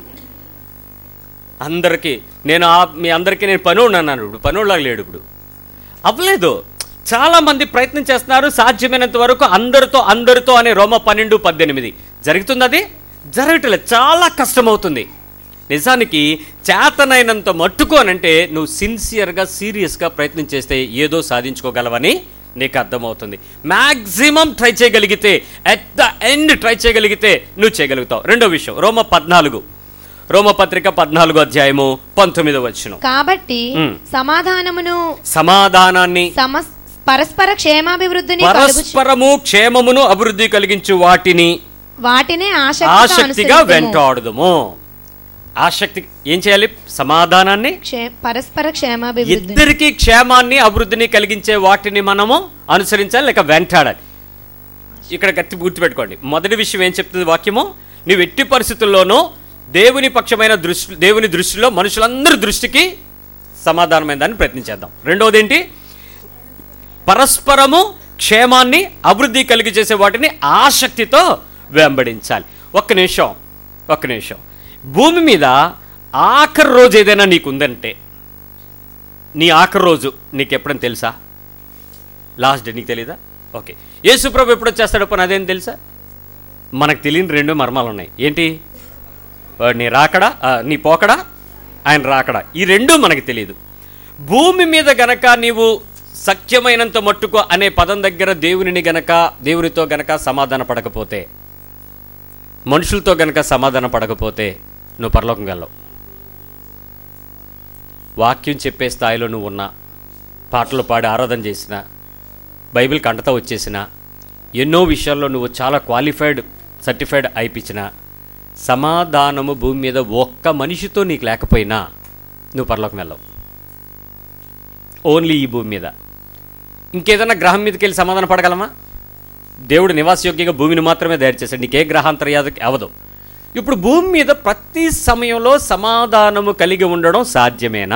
అందరికీ నేను ఆ- మీ అందరికీ నేను పని అన్నాను ఇప్పుడు పనోళ్ళగా లేడు ఇప్పుడు అవ్వలేదు చాలా మంది ప్రయత్నం చేస్తున్నారు సాధ్యమైనంత వరకు అందరితో అందరితో అనే రోమ పన్నెండు పద్దెనిమిది జరుగుతుంది అది జరగట్లేదు చాలా కష్టమవుతుంది నిజానికి చేతనైనంత మట్టుకు అనంటే నువ్వు సిన్సియర్గా సీరియస్గా ప్రయత్నం చేస్తే ఏదో సాధించుకోగలవని నీకు అర్థమవుతుంది మ్యాక్సిమం ట్రై చేయగలిగితే ఎట్ ద ఎండ్ ట్రై చేయగలిగితే నువ్వు చేయగలుగుతావు రెండో విషయం రోమ పద్నాలుగు రోమపత్రిక పద్నాలుగో అధ్యాయము పంతొమ్మిదో వచ్చును కాబట్టి ఉమ్. సమాధానమును సమాధానాన్ని సమస్ పరస్పర క్షేమాభివృద్ధిని కలుగు పరస్పరము క్షేమమును అభివృద్ధి కలిగించు వాటిని వాటినే ఆసక్తిగా ఆసక్తిగా వెంటాడుదుము ఆసక్తి ఏం చేయాలి సమాధానాన్ని పరస్పర క్షేమాభివృద్ధి ఇద్దరికి క్షేమాన్ని అభివృద్ధిని కలిగించే వాటిని మనము అనుసరించాలి లేక వెంటాడాలి ఇక్కడ గట్టి గుర్తుపెట్టుకోండి మొదటి విషయం ఏం చెప్తుంది వాక్యము నువ్వు ఎట్టి పరిస్థితుల్లోనూ దేవుని పక్షమైన దృష్టి దేవుని దృష్టిలో మనుషులందరి దృష్టికి సమాధానమైన దాన్ని ప్రయత్నించేద్దాం రెండవది ఏంటి పరస్పరము క్షేమాన్ని అభివృద్ధి కలిగి చేసే వాటిని ఆసక్తితో వెంబడించాలి ఒక్క నిమిషం ఒక్క నిమిషం భూమి మీద ఆఖరి రోజు ఏదైనా నీకు ఉందంటే నీ ఆఖరి రోజు నీకు ఎప్పుడని తెలుసా లాస్ట్ డే నీకు తెలీదా ఓకే యేసుప్రభు ఎప్పుడు వచ్చేస్తాడో పని అదేం తెలుసా మనకు తెలియని రెండు మర్మాలు ఉన్నాయి ఏంటి వాడు నీ రాకడా ఆ, నీ పోకడా ఆయన రాకడా ఈ రెండు మనకు తెలియదు భూమి మీద గనక నీవు సఖ్యమైనంత మట్టుకు అనే పదం దగ్గర దేవునిని గనక దేవునితో గనక సమాధాన పడకపోతే మనుషులతో గనక సమాధాన పడకపోతే నువ్వు పరలోకం వెళ్ళవు వాక్యం చెప్పే స్థాయిలో నువ్వు ఉన్నా పాటలు పాడి ఆరాధన చేసిన బైబిల్ కంటతో వచ్చేసిన ఎన్నో విషయాల్లో నువ్వు చాలా క్వాలిఫైడ్ సర్టిఫైడ్ అయిపించిన సమాధానము భూమి మీద ఒక్క మనిషితో నీకు లేకపోయినా నువ్వు పరలోకం వెళ్ళవు ఓన్లీ ఈ భూమి మీద ఇంకేదైనా గ్రహం మీదకి వెళ్ళి సమాధానం పడగలమా దేవుడు నివాసయోగ్యంగా భూమిని మాత్రమే తయారు చేశాడు నీకే గ్రహాంతర్యాదకి అవదు ఇప్పుడు భూమి మీద ప్రతి సమయంలో సమాధానము కలిగి ఉండడం సాధ్యమేనా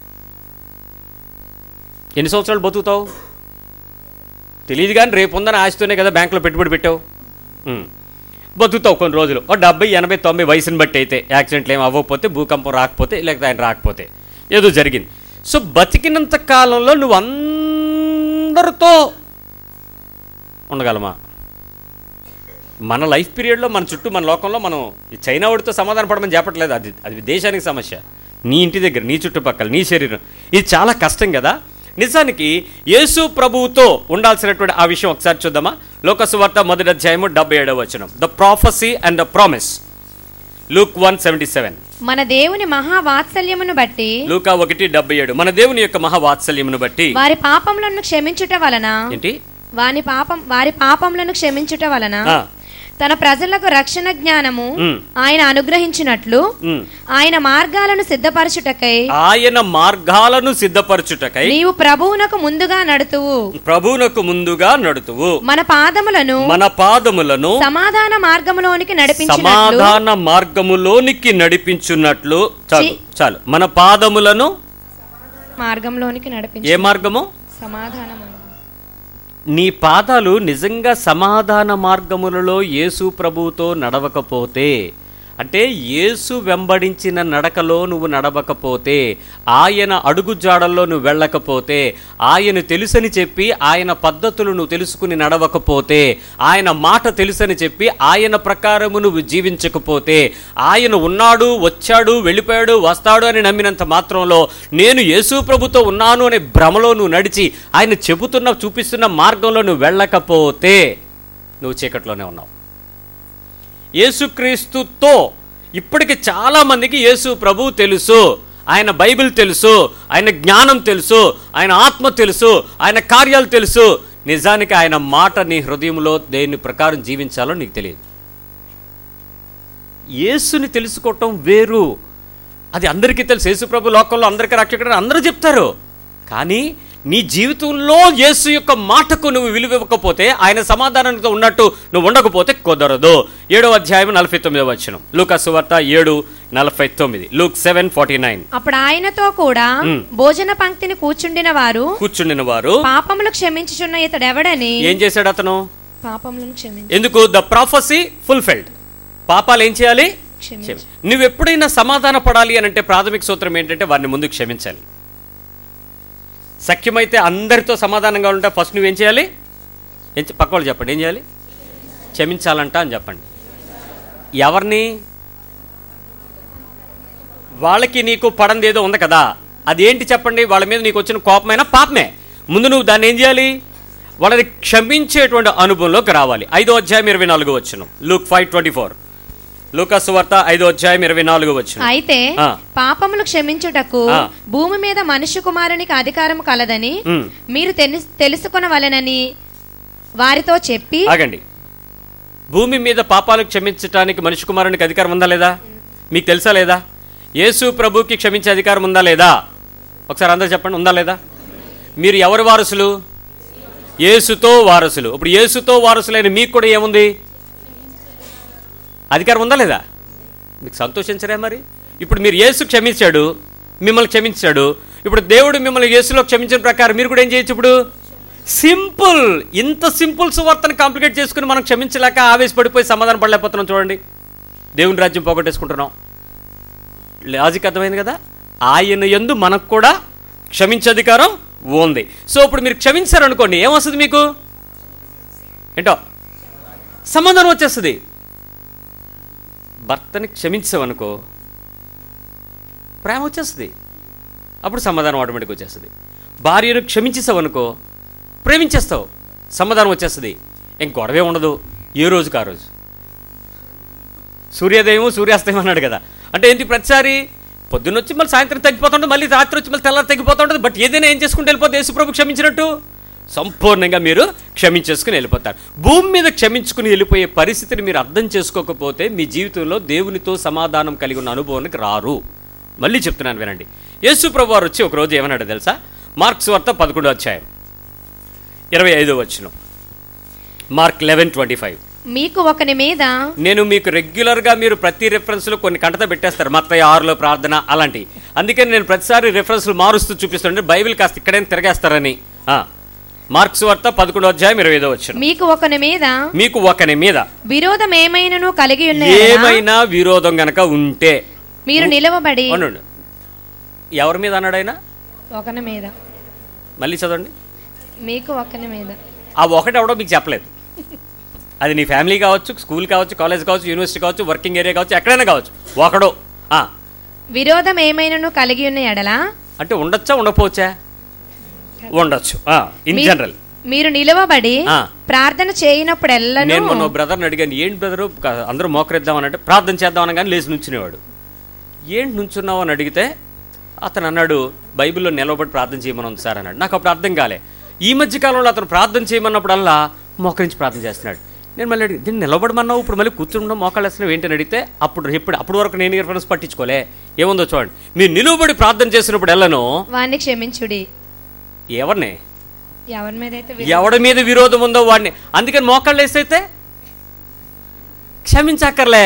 ఎన్ని సంవత్సరాలు బతుకుతావు తెలియదు కానీ రేపు ఉందని ఆశతోనే కదా బ్యాంకులో పెట్టుబడి పెట్టావు ఉమ్. బతుకుతావు కొన్ని రోజులు ఓ డెబ్బై ఎనభై తొంభై వయసుని బట్టి అయితే యాక్సిడెంట్లు ఏమి అవ్వకపోతే భూకంపం రాకపోతే లేకపోతే ఆయన రాకపోతే ఏదో జరిగింది సో బతికినంత కాలంలో నువ్వు అందరితో ఉండగలమా మన లైఫ్ పీరియడ్లో మన చుట్టూ మన లోకంలో మనం ఈ చైనా వాడితో సమాధాన పడమని చెప్పట్లేదు అది అది దేశానికి సమస్య నీ ఇంటి దగ్గర నీ చుట్టుపక్కల నీ శరీరం ఇది చాలా కష్టం కదా నిజానికి యేసు ప్రభువుతో ఉండాల్సినటువంటి ఆ విషయం ఒకసారి చూద్దామా లోకసువార్త మొదటి అధ్యాయము డెబ్బై ఏడవ వచనం the prophecy and the promise Luke one seventy seven మన దేవుని మహా వాత్సల్యమును బట్టి లూకా ఒకటి డెబ్బై ఏడు మన దేవుని యొక్క మహావాత్సల్యమును బట్టి వారి పాపములను క్షమించుట వలన ఏంటి వాని పాపం వారి పాపములను క్షమించుట వలన ఆ, తన ప్రజలకు రక్షణ జ్ఞానము ఉమ్. ఆయన అనుగ్రహించినట్లు ఉమ్. ఆయన మార్గాలను సిద్ధపరచుటకై ఆయన మార్గాలను సిద్ధపరచుటకై నీవు ప్రభువునకు ముందుగా నడుతువు ప్రభువునకు ముందుగా నడుతువు మన పాదములను మన పాదములను సమాధాన మార్గములోనికి నడిపించినట్లు సమాధాన మార్గములోనికి నడిపించున్నట్లు చాలు చి- చాలు మన పాదములను మార్గంలోనికి నడిపించు ఏ మార్గము సమాధానము నీ పాదాలు నిజంగా సమాధాన మార్గములలో యేసు ప్రభువుతో నడవకపోతే అంటే యేసు వెంబడించిన నడకలో నువ్వు నడవకపోతే ఆయన అడుగు జాడల్లో నువ్వు వెళ్ళకపోతే ఆయన తెలుసని చెప్పి ఆయన పద్ధతులు నువ్వు తెలుసుకుని నడవకపోతే ఆయన మాట తెలుసని చెప్పి ఆయన ప్రకారము నువ్వు జీవించకపోతే ఆయన ఉన్నాడు వచ్చాడు వెళ్ళిపోయాడు వస్తాడు అని నమ్మినంత మాత్రంలో నేను యేసు ప్రభుతో ఉన్నాను అనే భ్రమలో నువ్వు నడిచి ఆయన చెబుతున్న చూపిస్తున్న మార్గంలో నువ్వు వెళ్ళకపోతే నువ్వు చీకట్లోనే ఉన్నావు యేసుక్రీస్తుతో ఇప్పటికి చాలా మందికి యేసు ప్రభు తెలుసు ఆయన బైబిల్ తెలుసు ఆయన జ్ఞానం తెలుసు ఆయన ఆత్మ తెలుసు ఆయన కార్యాలు తెలుసు నిజానికి ఆయన మాట నీ హృదయంలో దేని ప్రకారం జీవించాలో నీకు తెలియదు యేసుని తెలుసుకోవటం వేరు అది అందరికీ తెలుసు యేసు ప్రభు లోకంలో అందరికీ రక్షకుడు అందరూ చెప్తారు కానీ నీ జీవితంలో యేసు యొక్క మాటకు నువ్వు విలువ ఇవ్వకపోతే ఆయన సమాధానంతో ఉన్నట్టు నువ్వు ఉండకపోతే కుదరదు ఏడో అధ్యాయం నలభై తొమ్మిదో వచ్చిన లూకా సువార్త ఏడు నలభై తొమ్మిది లూక్ సెవెన్ ఫార్టీ నైన్ అప్పుడు ఆయనతో కూడా మ్. భోజన పంక్తిని కూర్చుండిన వారు కూర్చుండిన వారు పాపములు క్షమించుచున్న ఇతడెవడని ఏం చేశాడు అతను పాపములను క్షమించు ఎందుకు ద ప్రాఫసీ ఫుల్ఫిల్డ్ పాపాలు ఏం చేయాలి క్షమించు. క్షమి- నువ్వు ఎప్పుడైనా సమాధాన పడాలి అని అంటే ప్రాథమిక సూత్రం ఏంటంటే వారిని ముందు క్షమించాలి సఖ్యమైతే అందరితో సమాధానంగా ఉంటే ఫస్ట్ నువ్వేం చేయాలి ఏం చే- పక్క వాళ్ళు చెప్పండి ఏం చేయాలి క్షమించాలంట అని చెప్పండి ఎవరిని వాళ్ళకి నీకు పడంది ఏదో ఉంది కదా అదేంటి చెప్పండి వాళ్ళ మీద నీకు వచ్చిన కోపమైన పాపమే ముందు నువ్వు దాన్ని ఏం చేయాలి వాళ్ళని క్షమించేటువంటి అనుభవంలోకి రావాలి ఐదో అధ్యాయం ఇరవై నాలుగు వచ్చిన లూక్ ఫైవ్ ట్వంటీ ఫోర్ లూకాసు వార్త ఐదో అధ్యాయం ఇరవై నాలుగు వచ్చిన అయితే ఆ. పాపములు క్షమించుటకు ఆ. భూమి మీద మనుష్య కుమారునికి అధికారం కలదని ఉమ్. మీరు తెలు- తెలుసుకొనవలెనని వారితో చెప్పి ఆగండి భూమి మీద పాపాలు క్షమించడానికి మనిషి కుమారునికి అధికారం ఉందా లేదా మీకు తెలుసా లేదా యేసు ప్రభుకి క్షమించే అధికారం ఉందా లేదా ఒకసారి అందరూ చెప్పండి ఉందా లేదా మీరు ఎవరి వారసులు యేసుతో వారసులు ఇప్పుడు యేసుతో వారసులైన మీకు కూడా ఏముంది అధికారం ఉందా లేదా మీకు సంతోషించరే మరి ఇప్పుడు మీరు యేసు క్షమించాడు మిమ్మల్ని క్షమించాడు ఇప్పుడు దేవుడు మిమ్మల్ని యేసులో క్షమించిన ప్రకారం మీరు కూడా ఏం చేయొచ్చు ఇప్పుడు సింపుల్ ఇంత సింపుల్ సువార్తను కాంప్లికేట్ చేసుకుని మనం క్షమించలేక ఆవేశపడిపోయి సమాధానం పడలేకపోతున్నాం చూడండి దేవుని రాజ్యం పోగొట్టేసుకుంటున్నాం లాజిక్ అర్థమైంది కదా ఆయన ఎందు మనకు కూడా క్షమించే అధికారం ఉంది సో ఇప్పుడు మీరు క్షమించారనుకోండి ఏమొస్తుంది మీకు ఏంటో సమాధానం వచ్చేస్తుంది భర్తని క్షమించావనుకో ప్రేమ వచ్చేస్తుంది అప్పుడు సమాధానం ఆటోమేటిక్ వచ్చేస్తుంది భార్యను క్షమించేసావనుకో ప్రేమించేస్తావు సమాధానం వచ్చేస్తుంది ఇంక గొడవే ఉండదు ఏ రోజుకి ఆ రోజు సూర్యోదయం సూర్యాస్తయం అన్నాడు కదా అంటే ఏంటి ప్రతిసారి పొద్దున్న వచ్చి మళ్ళీ సాయంత్రం తగ్గిపోతుంటుంది మళ్ళీ రాత్రి వచ్చి మళ్ళీ తెల్లారి తగ్గిపోతుంటుంది బట్ ఏదైనా ఏం చేసుకుంటూ వెళ్ళిపోతే యేసుప్రభు క్షమించినట్టు సంపూర్ణంగా మీరు క్షమించేసుకుని వెళ్ళిపోతారు భూమి మీద క్షమించుకుని వెళ్ళిపోయే పరిస్థితిని మీరు అర్థం చేసుకోకపోతే మీ జీవితంలో దేవునితో సమాధానం కలిగి ఉన్న అనుభవానికి రారు మళ్ళీ చెప్తున్నాను వినండి యేసు ప్రభు వారు వచ్చి ఒకరోజు ఏమన్నాడు తెలుసా మార్క్స్ వార్త పదకొండో అధ్యాయం ఇరవై ఐదో వచ్చిన మార్క్ లెవెన్ ట్వంటీ ఫైవ్ మీకు ఒకని మీద నేను మీకు రెగ్యులర్గా మీరు ప్రతి రెఫరెన్స్లో కొన్ని కంటత పెట్టేస్తారు మత్తయి ఆరులో ప్రార్థన అలాంటి అందుకని నేను ప్రతిసారి రెఫరెన్స్లు మారుస్తూ చూపిస్తుంటే బైబిల్ కాస్త ఇక్కడేం తిరగేస్తారని ఆ. మార్క్స్ వార్త పదకొండో అధ్యాయం ఇరవై ఐదో వచ్చిన మీకు ఒకని మీద మీకు ఒకని మీద విరోధం ఏమైనను కలిగి ఉన్న ఎడల ఏమైనా విరోధం గనక ఉంటే మీరు నిలవబడి అవునండి ఎవరి మీద అన్నాడు ఆయన ఒకని మీద మళ్ళీ చదవండి మీకు ఒకని మీద ఆ ఒకటి ఎవడో మీకు చెప్పలేదు అది నీ ఫ్యామిలీ కావచ్చు స్కూల్ కావచ్చు కాలేజ్ కావచ్చు యూనివర్సిటీ కావచ్చు వర్కింగ్ ఏరియా కావచ్చు ఎక్కడైనా కావచ్చు ఒకడో ఆ, విరోధం ఏమైనను కలిగి ఉన్న ఎడల అంటే ఉండొచ్చా ఉండకపోవచ్చా ఉండొచ్చు ఇన్ మీ- జనరల్ మీరు నిలవబడి ఆ. ప్రార్థన చేయనప్పుడెల్లను నేను మొన్న బ్రదర్ని అడిగాను ఏంటి బ్రదరు అందరూ మోకరిద్దామని అంటే ప్రార్థన చేద్దామని కానీ లేచి నుంచునేవాడు ఏంటి నుంచున్నావు అని అడిగితే అతను అన్నాడు బైబిల్లో నిలవబడి ప్రార్థన చేయమని ఉంది సార్ అన్నాడు నాకు అప్పుడు అర్థం కాలే ఈ మధ్య కాలంలో అతను ప్రార్థన చేయమన్నప్పుడల్లా మోకరించి ప్రార్థన చేస్తున్నాడు నేను మళ్ళీ అడిగి దీన్ని నిలబడమన్నావు ఇప్పుడు మళ్ళీ కూర్చుండడం మోకాళ్ళు వేస్తున్నావు ఏంటని అడిగితే అప్పుడు ఎప్పుడు అప్పటి వరకు నేను రిఫరెన్స్ పట్టించుకోలే ఏముందో చూడండి మీరు నిలువబడి ప్రార్థన చేసినప్పుడు ఎల్లను వాణ్ణి క్షమించుడి ఎవరిని ఎవరి మీద అయితే ఎవడి మీద విరోధం ఉందో వాడిని అందుకని మోకాళ్ళు వేసైతే క్షమించక్కర్లే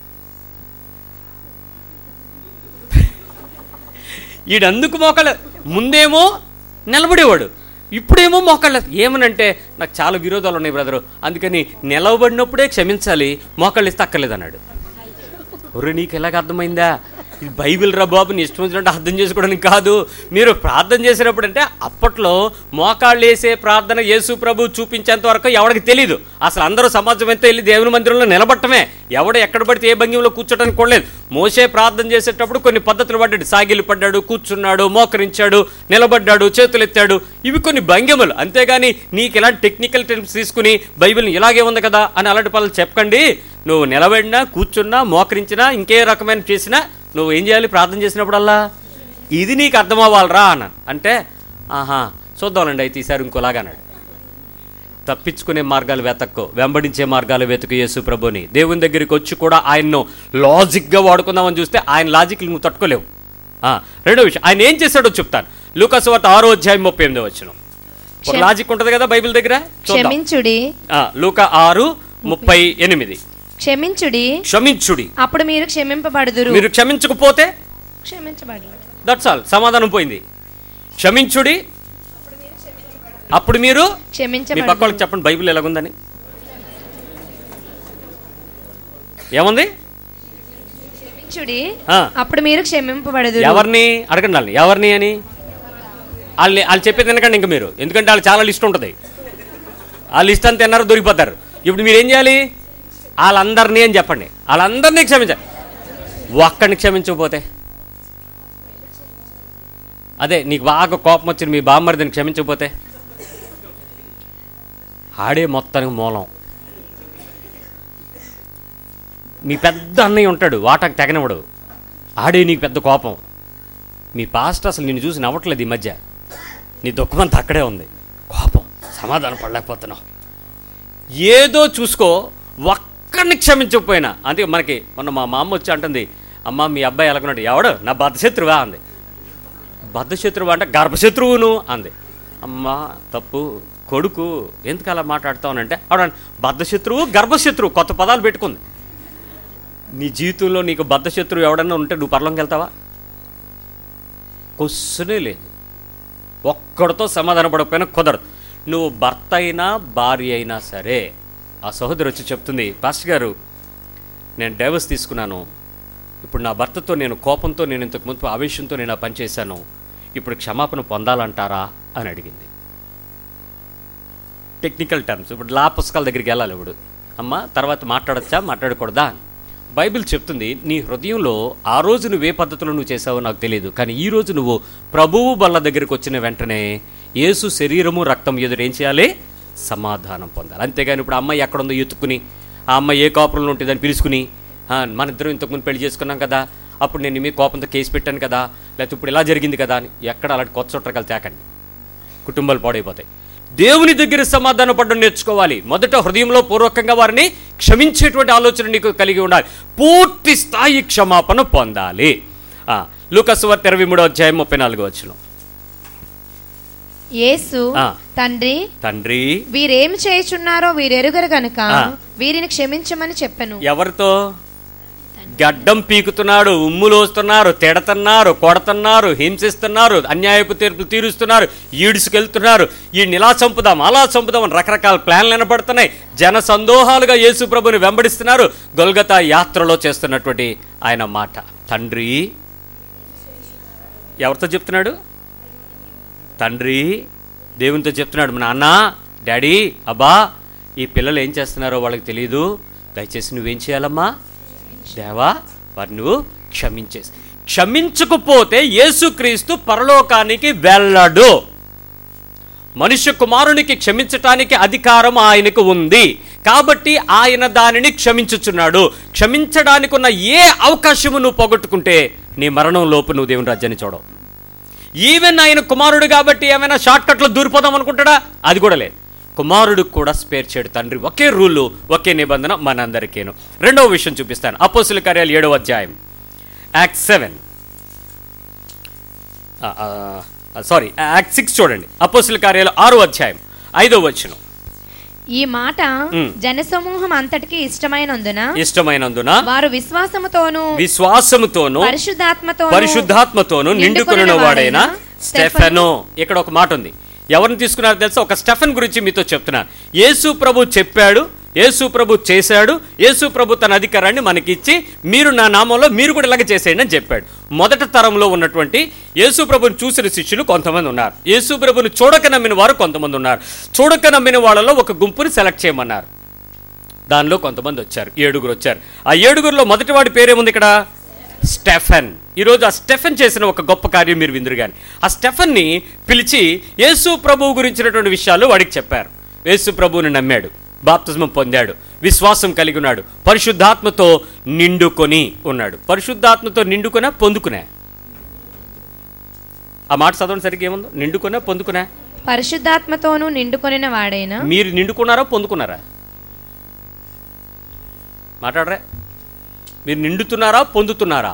ఈడందుకు మోకాళ్ళ ముందేమో నిలబడేవాడు ఇప్పుడేమో మోకాళ్ళ ఏమనంటే నాకు చాలా విరోధాలు ఉన్నాయి బ్రదరు అందుకని నిలవబడినప్పుడే క్షమించాలి మోకాళ్ళు ఇస్తే అక్కర్లేదు అన్నాడు ఒరే నీకు ఎలాగ అర్థమైందా ఇది బైబిల్ రా బాబు నీ ఇష్టం వచ్చినట్టు అర్థం చేసుకోవడానికి కాదు మీరు ప్రార్థన చేసినప్పుడు అంటే అప్పట్లో మోకాళ్ళు వేసే ప్రార్థన యేసు ప్రభు చూపించేంత వరకు ఎవరికి తెలియదు అసలు అందరూ సమాజం ఎంత వెళ్ళి దేవుని మందిరంలో నిలబట్టమే ఎవడు ఎక్కడ పడితే ఏ భంగిలో కూర్చోడానికి కూడా లేదు మోసే ప్రార్థన చేసేటప్పుడు కొన్ని పద్ధతులు పడ్డాడు సాగిలి పడ్డాడు కూర్చున్నాడు మోకరించాడు నిలబడ్డాడు చేతులు ఎత్తాడు ఇవి కొన్ని భంగిమలు అంతేగాని నీకు ఇలాంటి టెక్నికల్ టెర్మ్స్ తీసుకుని బైబిల్ ఇలాగే ఉంది కదా అని అలాంటి పనులు చెప్పకండి నువ్వు నిలబడినా కూర్చున్నా మోకరించినా ఇంకే రకమైన చేసినా నువ్వు ఏం చేయాలి ప్రార్థన చేసినప్పుడల్లా ఇది నీకు అర్థం అవ్వాలరా అన్నాను అంటే ఆహా చూద్దామండి అయితే ఈసారి ఇంకోలాగా అన్నాడు తప్పించుకునే మార్గాలు వెతక్కో వెంబడించే మార్గాలు వెతుకు యేసు ప్రభుని దేవుని దగ్గరికి వచ్చి కూడా ఆయన్ను లాజిక్గా వాడుకుందామని చూస్తే ఆయన లాజిక్ నువ్వు తట్టుకోలేవు ఆ, రెండో విషయం ఆయన ఏం చేశాడో చెప్తాను లూకాసు వార్త ఆరో అధ్యాయం ముప్పై ఎనిమిది వచ్చిన ఒక క్షమ- లాజిక్ ఉంటుంది కదా బైబిల్ దగ్గర చూద్దాం క్షమించుడి ఆ, లూకా ఆరు ముప్పై ఎనిమిది క్షమించుడి క్షమించుడి అప్పుడు మీరు క్షమింపబడుదురు మీరు క్షమించకపోతే క్షమించబడు దట్స్ ఆల్ సమాధానం పోయింది క్షమించుడి అప్పుడు మీరు మీ క్షమించబడు పక్క వాళ్ళకి చెప్పండి బైబిల్ ఎలాగుందని ఏముంది క్షమించుడి ఆ. అప్పుడు మీరు క్షమింపబడుదురు ఎవరిని అడగండి వాళ్ళని ఎవరిని అని వాళ్ళని వాళ్ళు చెప్పేది ఎందుకండి ఇంక మీరు ఎందుకంటే వాళ్ళు చాలా లిస్ట్ ఉంటుంది ఆ లిస్ట్ అంతా తిన్నారు దొరికిపోతారు ఇప్పుడు మీరు ఏం చేయాలి వాళ్ళందరినీ అని చెప్పండి వాళ్ళందరినీ క్షమించాలి ఒక్కడిని క్షమించకపోతే అదే నీకు బాగా కోపం వచ్చింది మీ బామ్మరిదిని క్షమించకపోతే ఆడే మొత్తానికి మూలం మీ పెద్ద అన్నయ్య ఉంటాడు వాటాకు తెగనివ్వడు ఆడే నీకు పెద్ద కోపం మీ పాస్ట్ అసలు నిన్ను చూసి నవ్వట్లేదు ఈ మధ్య నీ దుఃఖం అంతా అక్కడే ఉంది కోపం సమాధానం పడలేకపోతున్నావు ఏదో చూసుకో ఒక్కడిని క్షమించకపోయినా అందుకే మనకి మొన్న మా మామ వచ్చి అంటుంది అమ్మ మీ అబ్బాయి ఎలాగున్నాడు ఎవడు నా బద్ధశత్రువా అంది బద్ధశత్రువు అంటే గర్భశత్రువును అంది అమ్మ తప్పు కొడుకు ఎందుకు అలా మాట్లాడుతావునంటే ఆవిడ బద్ధశత్రువు గర్భశత్రువు కొత్త పదాలు పెట్టుకుంది నీ జీవితంలో నీకు బద్ధశత్రువు ఎవడన్నా ఉంటే నువ్వు పర్లంకి వెళ్తావా క్వశ్చనే లేదు ఒక్కడితో సమాధాన పడకపోయినా కుదరదు నువ్వు భర్త అయినా భార్య అయినా సరే ఆ సహోదరి వచ్చి చెప్తుంది పాస్టర్ గారు నేను డైవర్స్ తీసుకున్నాను ఇప్పుడు నా భర్తతో నేను కోపంతో నేను ఇంతకు ముందు ఆవేశంతో నేను ఆ పని చేశాను ఇప్పుడు క్షమాపణ పొందాలంటారా అని అడిగింది టెక్నికల్ టర్మ్స్ ఇప్పుడు లా పుస్తకాల దగ్గరికి వెళ్ళాలి ఇప్పుడు అమ్మ తర్వాత మాట్లాడచ్చా మాట్లాడకూడదా బైబిల్ చెప్తుంది నీ హృదయంలో ఆ రోజు నువ్వు ఏ పద్ధతిలో నువ్వు చేసావో నాకు తెలియదు కానీ ఈ రోజు నువ్వు ప్రభువు బల్ల దగ్గరికి వచ్చిన వెంటనే యేసు శరీరము రక్తం ఎదురు ఏం చేయాలి సమాధానం పొందాలి అంతేగాని ఇప్పుడు ఆ అమ్మాయి ఎక్కడుందో ఎత్తుకుని ఆ అమ్మాయి ఏ కోపంలో ఉంటుందని పిలుచుకుని "ఆ, మన ఇద్దరం ఇంతకుముందు పెళ్లి చేసుకున్నాం కదా అప్పుడు నేను మీ కోపంతో కేసు పెట్టాను కదా లేకపోతే ఇప్పుడు ఇలా జరిగింది కదా అని ఎక్కడ అలాంటి కొత్త చుట్టకాలు తేకండి కుటుంబాలు పాడైపోతాయి దేవుని దగ్గర సమాధాన పడడం నేర్చుకోవాలి మొదట హృదయంలో పూర్వకంగా వారిని క్షమించేటువంటి ఆలోచన నీకు కలిగి ఉండాలి పూర్తి స్థాయి క్షమాపణ పొందాలి ఆ, లూకసు వార్త ఇరవై మూడో అధ్యాయం ముప్పై నాలుగో వచ్చిన యేసు ఆ. తండ్రి తండ్రి వీరేం చేయుచున్నారో వీరెరుగరు గనుక ఆ. వీరిని క్షమించమని చెప్పాను ఎవరితో గడ్డం పీకుతున్నాడు ఉమ్ములోస్తున్నారు తిడతన్నారు కొడతన్నారు హింసిస్తున్నారు అన్యాయపు తీర్పులు తీరుస్తున్నారు ఈడ్చుకెళ్తున్నారు ఈయన్ని ఇలా చంపుదాం అలా చంపుదాం అని రకరకాల ప్లాన్లు వినపడుతున్నాయి జన సందోహాలుగా యేసు ప్రభుని వెంబడిస్తున్నారు గొల్గతా యాత్రలో చేస్తున్నటువంటి ఆయన మాట తండ్రి ఎవరితో చెప్తున్నాడు తండ్రి దేవునితో చెప్తున్నాడు మా నాన్న డాడీ అబ్బా ఈ పిల్లలు ఏం చేస్తున్నారో వాళ్ళకి తెలియదు దయచేసి నువ్వేం చేయాలమ్మా దేవా వారు నువ్వు క్షమించేసి క్షమించకపోతే యేసుక్రీస్తు పరలోకానికి వెళ్ళడు మనుష్య కుమారునికి క్షమించటానికి అధికారం ఆయనకు ఉంది కాబట్టి ఆయన దానిని క్షమించుచున్నాడు క్షమించడానికి ఉన్న ఏ అవకాశము నువ్వు పోగొట్టుకుంటే నీ మరణం లోపు నువ్వు దేవుని రాజ్యాన్ని చూడవు ఈవెన్ ఆయన కుమారుడు కాబట్టి ఏమైనా షార్ట్ కట్లో దూరిపోదాం అనుకుంటాడా అది కూడా లేదు కుమారుడు కూడా స్పేర్ చేయడు తండ్రి ఒకే రూలు ఒకే నిబంధన మనందరికీను రెండవ విషయం చూపిస్తాను అపోసుల కార్యాలు ఏడవ అధ్యాయం act seven sorry act six చూడండి అపోసుల కార్యాలు ఆరో అధ్యాయం ఐదో వచనం ఈ మాట ఉమ్. జనసమూహం అంతటికి ఇష్టమైనందున ఇష్టమైనందున వారు విశ్వాసముతోను విశ్వాసముతోను పరిశుద్ధాత్మతో పరిశుద్ధాత్మతోను నిండుకున్న వాడైన స్టెఫెనో ఇక్కడ ఒక మాట ఉంది ఎవరిని తీసుకున్నారో తెలుసా ఒక స్టెఫెన్ గురించి మీతో చెప్తున్నాను యేసు ప్రభు చెప్పాడు యేసు ప్రభు చేశాడు యేసు ప్రభు తన అధికారాన్ని మనకిచ్చి మీరు నా నామంలో మీరు కూడా ఇలాగ చేసేయండి అని చెప్పాడు మొదటి తరంలో ఉన్నటువంటి యేసు ప్రభుని చూసిన శిష్యులు కొంతమంది ఉన్నారు యేసు ప్రభుని చూడక నమ్మిన వారు కొంతమంది ఉన్నారు చూడక నమ్మిన వాళ్ళలో ఒక గుంపుని సెలెక్ట్ చేయమన్నారు దానిలో కొంతమంది వచ్చారు ఏడుగురు వచ్చారు ఆ ఏడుగురిలో మొదటి వాడి పేరేముంది ఇక్కడ స్టెఫెన్ ఈరోజు ఆ స్టెఫెన్ చేసిన ఒక గొప్ప కార్యం మీరు విందురు కానీ ఆ స్టెఫెన్ని పిలిచి యేసు ప్రభువు గురించినటువంటి విషయాలు వాడికి చెప్పారు యేసు ప్రభువుని నమ్మాడు బాప్తిజమం పొందాడు విశ్వాసం కలిగి ఉన్నాడు పరిశుద్ధాత్మతో నిండుకొని ఉన్నాడు పరిశుద్ధాత్మతో నిండుకునే పొందుకునే ఆ మాట చదవండి సరిగ్గా ఏముందో నిండుకునే పొందుకునే పరిశుద్ధాత్మతోనూ నిండుకొనిన వాడైన మీరు నిండుకున్నారా పొందుకున్నారా మాట్లాడరే మీరు నిండుతున్నారా పొందుతున్నారా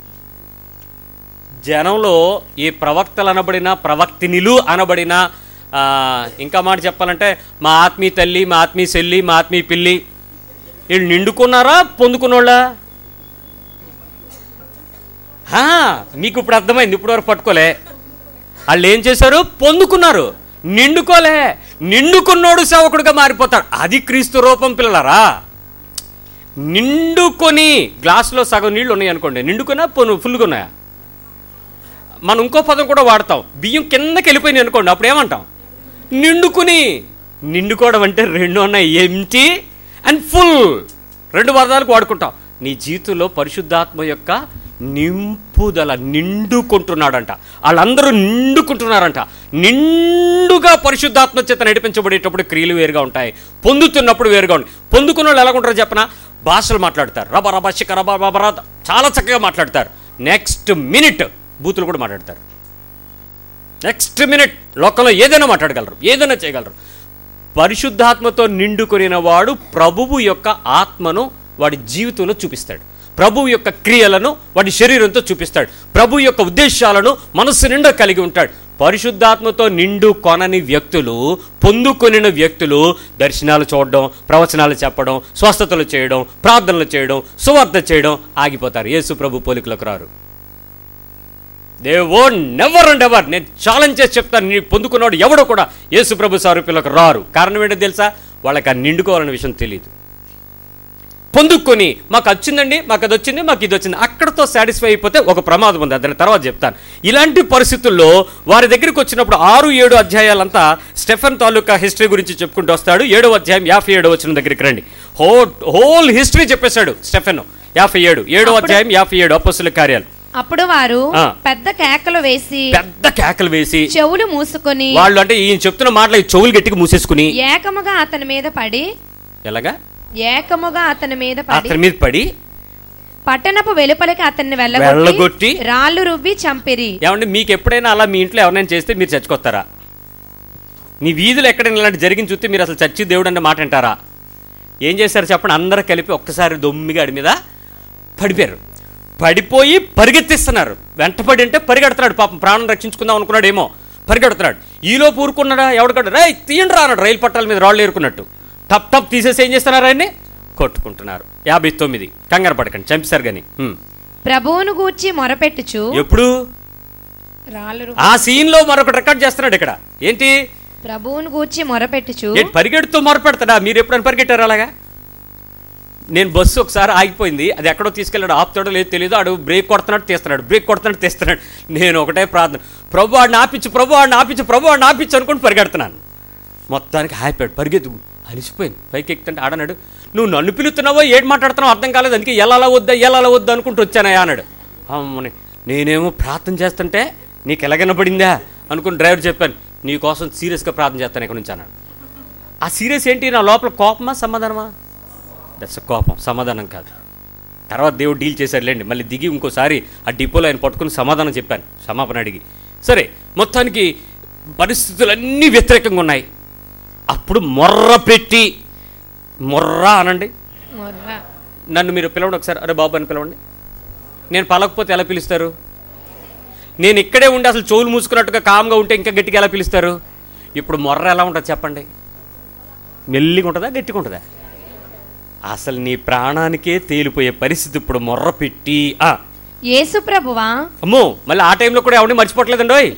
జనంలో ఈ ప్రవక్తలు అనబడిన ప్రవక్తినిలు అనబడిన ఆ, ఇంకా మాట చెప్పాలంటే మా ఆత్మీయ తల్లి మా ఆత్మీయ చెల్లి మా ఆత్మీయ పిల్లి వీళ్ళు నిండుకున్నారా పొందుకున్నోళ్ళ హా, మీకు ఇప్పుడు అర్థమైంది ఇప్పుడు వరకు పట్టుకోలే వాళ్ళు ఏం చేశారు పొందుకున్నారు నిండుకోలే నిండుకున్నోడు సేవకుడిగా మారిపోతాడు అది క్రీస్తు రూపం పిల్లలరా నిండుకొని గ్లాసులో సగం నీళ్ళు ఉన్నాయి అనుకోండి నిండుకున్నా పొను ఫుల్గా ఉన్నాయా మనం ఇంకో పదం కూడా వాడతాం బియ్యం కిందకి వెళ్ళిపోయినాయి అనుకోండి అప్పుడు ఏమంటాం నిండుకుని నిండుకోవడం అంటే రెండు ఉన్నాయి ఎంటీ అండ్ ఫుల్ రెండు పదాలకు వాడుకుంటాం నీ జీవితంలో పరిశుద్ధాత్మ యొక్క నింపుదల నిండుకుంటున్నాడంట వాళ్ళందరూ నిండుకుంటున్నారంట నిండుగా పరిశుద్ధాత్మ చేత నడిపించబడేటప్పుడు క్రియలు వేరుగా ఉంటాయి పొందుతున్నప్పుడు వేరుగా ఉంటాయి పొందుకున్న వాళ్ళు ఎలా ఉంటారో చెప్పనా భాషలు మాట్లాడతారు రబ రబ శిఖ రబ రబ ర చాలా చక్కగా మాట్లాడతారు నెక్స్ట్ మినిట్ బూతులు కూడా మాట్లాడతారు నెక్స్ట్ మినిట్ లోకంలో ఏదైనా మాట్లాడగలరు ఏదైనా చేయగలరు పరిశుద్ధాత్మతో నిండుకొనిన వాడు ప్రభువు యొక్క ఆత్మను వాడి జీవితంలో చూపిస్తాడు ప్రభు యొక్క క్రియలను వాడి శరీరంతో చూపిస్తాడు ప్రభు యొక్క ఉద్దేశాలను మనస్సు నిండా కలిగి ఉంటాడు పరిశుద్ధాత్మతో నిండు కొనని వ్యక్తులు పొందుకొనిన వ్యక్తులు దర్శనాలు చూడడం ప్రవచనాలు చెప్పడం స్వస్థతలు చేయడం ప్రార్థనలు చేయడం సువార్త చేయడం ఆగిపోతారు యేసు ప్రభు పోలికలకు రారు they own never and ever నేను ఛాలెంజ్ చేసి చెప్తాను నీ పొందుకున్నాడు ఎవడో కూడా యేసు ప్రభు సారూప్యులకు రారు కారణం ఏంటో తెలుసా వాళ్ళకి ఆ నిండుకోవాలనే విషయం తెలియదు పొందుకొని మాకు వచ్చిందండి మాకు అది వచ్చింది మాకు ఇది వచ్చింది అక్కడతో సాటిస్ఫై అయిపోతే ఒక ప్రమాదం ఉంది దాని తర్వాత చెప్తాను ఇలాంటి పరిస్థితుల్లో వారి దగ్గరికి వచ్చినప్పుడు ఆరు ఏడు అధ్యాయాలంతా స్టెఫెన్ తాలూకా హిస్టరీ గురించి చెప్పుకుంటూ వస్తాడు ఏడో అధ్యాయం యాభై ఏడో వచ్చిన దగ్గరికి రండి హో హోల్ హిస్టరీ చెప్పేశాడు స్టెఫెన్ యాభై ఏడు ఏడో అధ్యాయం యాభై ఏడు అపస్సుల కార్యాలు అప్పుడు వారు ఆ. పెద్ద కేకలు వేసి పెద్ద కేకలు వేసి చెవులు మూసుకొని వాళ్ళు అంటే ఈయన చెప్తున్న మాటలు ఈ చెవులు గట్టిగా మూసేసుకుని ఏకముగా అతని మీద పడి ఎలాగా ఏకముగా అతని మీద పడి అతని మీద పడి పట్టణపు వెలుపలికి అతన్ని వెళ్ళగొట్టి, వెళ్ళగొట్టి రాళ్ళు రువ్వి చంపిరి ఏమంటే మీకు ఎప్పుడైనా అలా మీ ఇంట్లో ఎవరైనా చేస్తే మీరు చచ్చిపోతారా మీ వీధిలో ఎక్కడైనా ఇలాంటి జరిగింది చూస్తే మీరు అసలు చచ్చి దేవుడు అనే మాట అంటారా ఏం చేశారు చెప్పండి అందరూ కలిపి ఒక్కసారి దొమ్మిగా అడి మీద పడిపోయారు పడిపోయి పరిగెత్తిస్తున్నారు వెంటపడి అంటే పరిగెడుతున్నాడు పాపం ప్రాణం రక్షించుకుందాం అనుకున్నాడు ఏమో పరిగెడుతున్నాడు ఈలో పూరుకున్నాడా ఎవడకడు రే తీయండి రా అన్నాడు రైలు పట్టాల మీద రాళ్ళు ఏరుకున్నట్టు టప్ టప్ తీసేసి ఏం చేస్తున్నారు ఆయన్ని కొట్టుకుంటున్నారు యాభై తొమ్మిది కంగారు పడకండి చంపేశారు కానీ హ్మ్. ప్రభువును గూర్చి మొరపెట్టుచు ఎప్పుడు రాళ్ళు రువ్వి- ఆ సీన్ లో మరొకటి రికార్డ్ చేస్తున్నాడు ఇక్కడ ఏంటి ప్రభువును గూర్చి మొరపెట్టుచు ఏంటి పరిగెడుతూ మొరపెడతాడా మీరు ఎప్పుడైనా పరిగెట్టారు అలాగా నేను బస్సు ఒకసారి ఆగిపోయింది అది ఎక్కడో తీసుకెళ్ళాడు ఆపుతాడో లేదో తెలియదు ఆడు బ్రేక్ కొడుతున్నాడు తీస్తున్నాడు బ్రేక్ కొడుతున్నాడు తీస్తున్నాడు నేను ఒకటే ప్రార్థన ప్రభు వాడిని ఆపించు ప్రభు వాడిని ఆపించు ప్రభు వాడిని ఆపించు అనుకుని పరిగెడుతున్నాను మొత్తానికి హ్యాపీ పరిగెత్తు అలిసిపోయింది పైకి ఎక్కుతుంటే ఆడన్నాడు నువ్వు నన్ను పిలుస్తున్నావో ఏడు మాట్లాడుతున్నావు అర్థం కాలేదు అందుకే ఎలా వద్దా ఎలా వద్దా అనుకుంటూ వచ్చానయ్యా అన్నాడు అమ్మని నేనేమో ప్రార్థన చేస్తుంటే నీకు ఎలా కనపడిందా అనుకుని డ్రైవర్ చెప్పాను నీ కోసం సీరియస్గా ప్రార్థన చేస్తాను ఇక్కడ నుంచి అన్నాడు ఆ సీరియస్ ఏంటి నా లోపల కోపమా సమాధానమా దట్స్ కోపం సమాధానం కాదు తర్వాత దేవుడు డీల్ చేశాడు లేండి మళ్ళీ దిగి ఇంకోసారి ఆ డిపోలో ఆయన పట్టుకుని సమాధానం చెప్పాను క్షమాపణ అడిగి సరే మొత్తానికి పరిస్థితులన్నీ వ్యతిరేకంగా ఉన్నాయి అప్పుడు మొర్ర పెట్టి మొర్ర అనండి మొర్ర నన్ను మీరు పిలవండి ఒకసారి అరే బాబు అని పిలవండి నేను పలకపోతే ఎలా పిలుస్తారు నేను ఇక్కడే ఉండి అసలు చెవులు మూసుకున్నట్టుగా కామ్గా ఉంటే ఇంకా గట్టిగా ఎలా పిలుస్తారు ఇప్పుడు మొర్ర ఎలా ఉంటుంది చెప్పండి మెల్లిగా ఉంటుందా గట్టిగా ఉంటుందా అసలు నీ ప్రాణానికే తేలిపోయే పరిస్థితి ఇప్పుడు మొర్ర పెట్టి ఆ, యేసు ప్రభువా అమ్మో మళ్ళీ ఆ టైంలో కూడా ఎవరిని మర్చిపోవట్లేదండి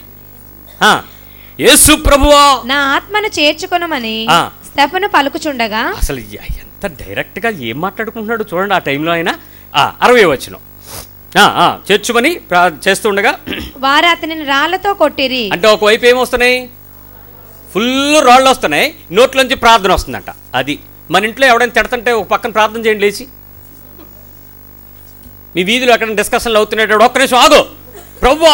యేసు ప్రభువా నా ఆత్మను చేర్చుకొనమని ఆ. స్తెఫను పలుకుచుండగా అసలు ఎ- ఎంత తను డైరెక్ట్గా ఏం మాట్లాడుకుంటున్నాడు చూడండి ఆ టైంలో ఆయన ఆ, అరవై వచ్చిన చేర్చుమని ప్రా- చేస్తుండగా వారు అతనిని రాళ్లతో కొట్టిరి అంటే ఒకవైపు ఏమొస్తున్నాయి ఫుల్ రాళ్ళు వస్తున్నాయి నోట్లోంచి ప్రార్థన వస్తుందంట అది మన ఇంట్లో ఎవడైనా తిడతంటే ఒక పక్కన ప్రార్థన చేయండి లేచి మీ వీధిలో ఎక్కడ డిస్కషన్లు అవుతున్నట్టు ఒక్క నిమిషం ఆగు ప్రవ్వా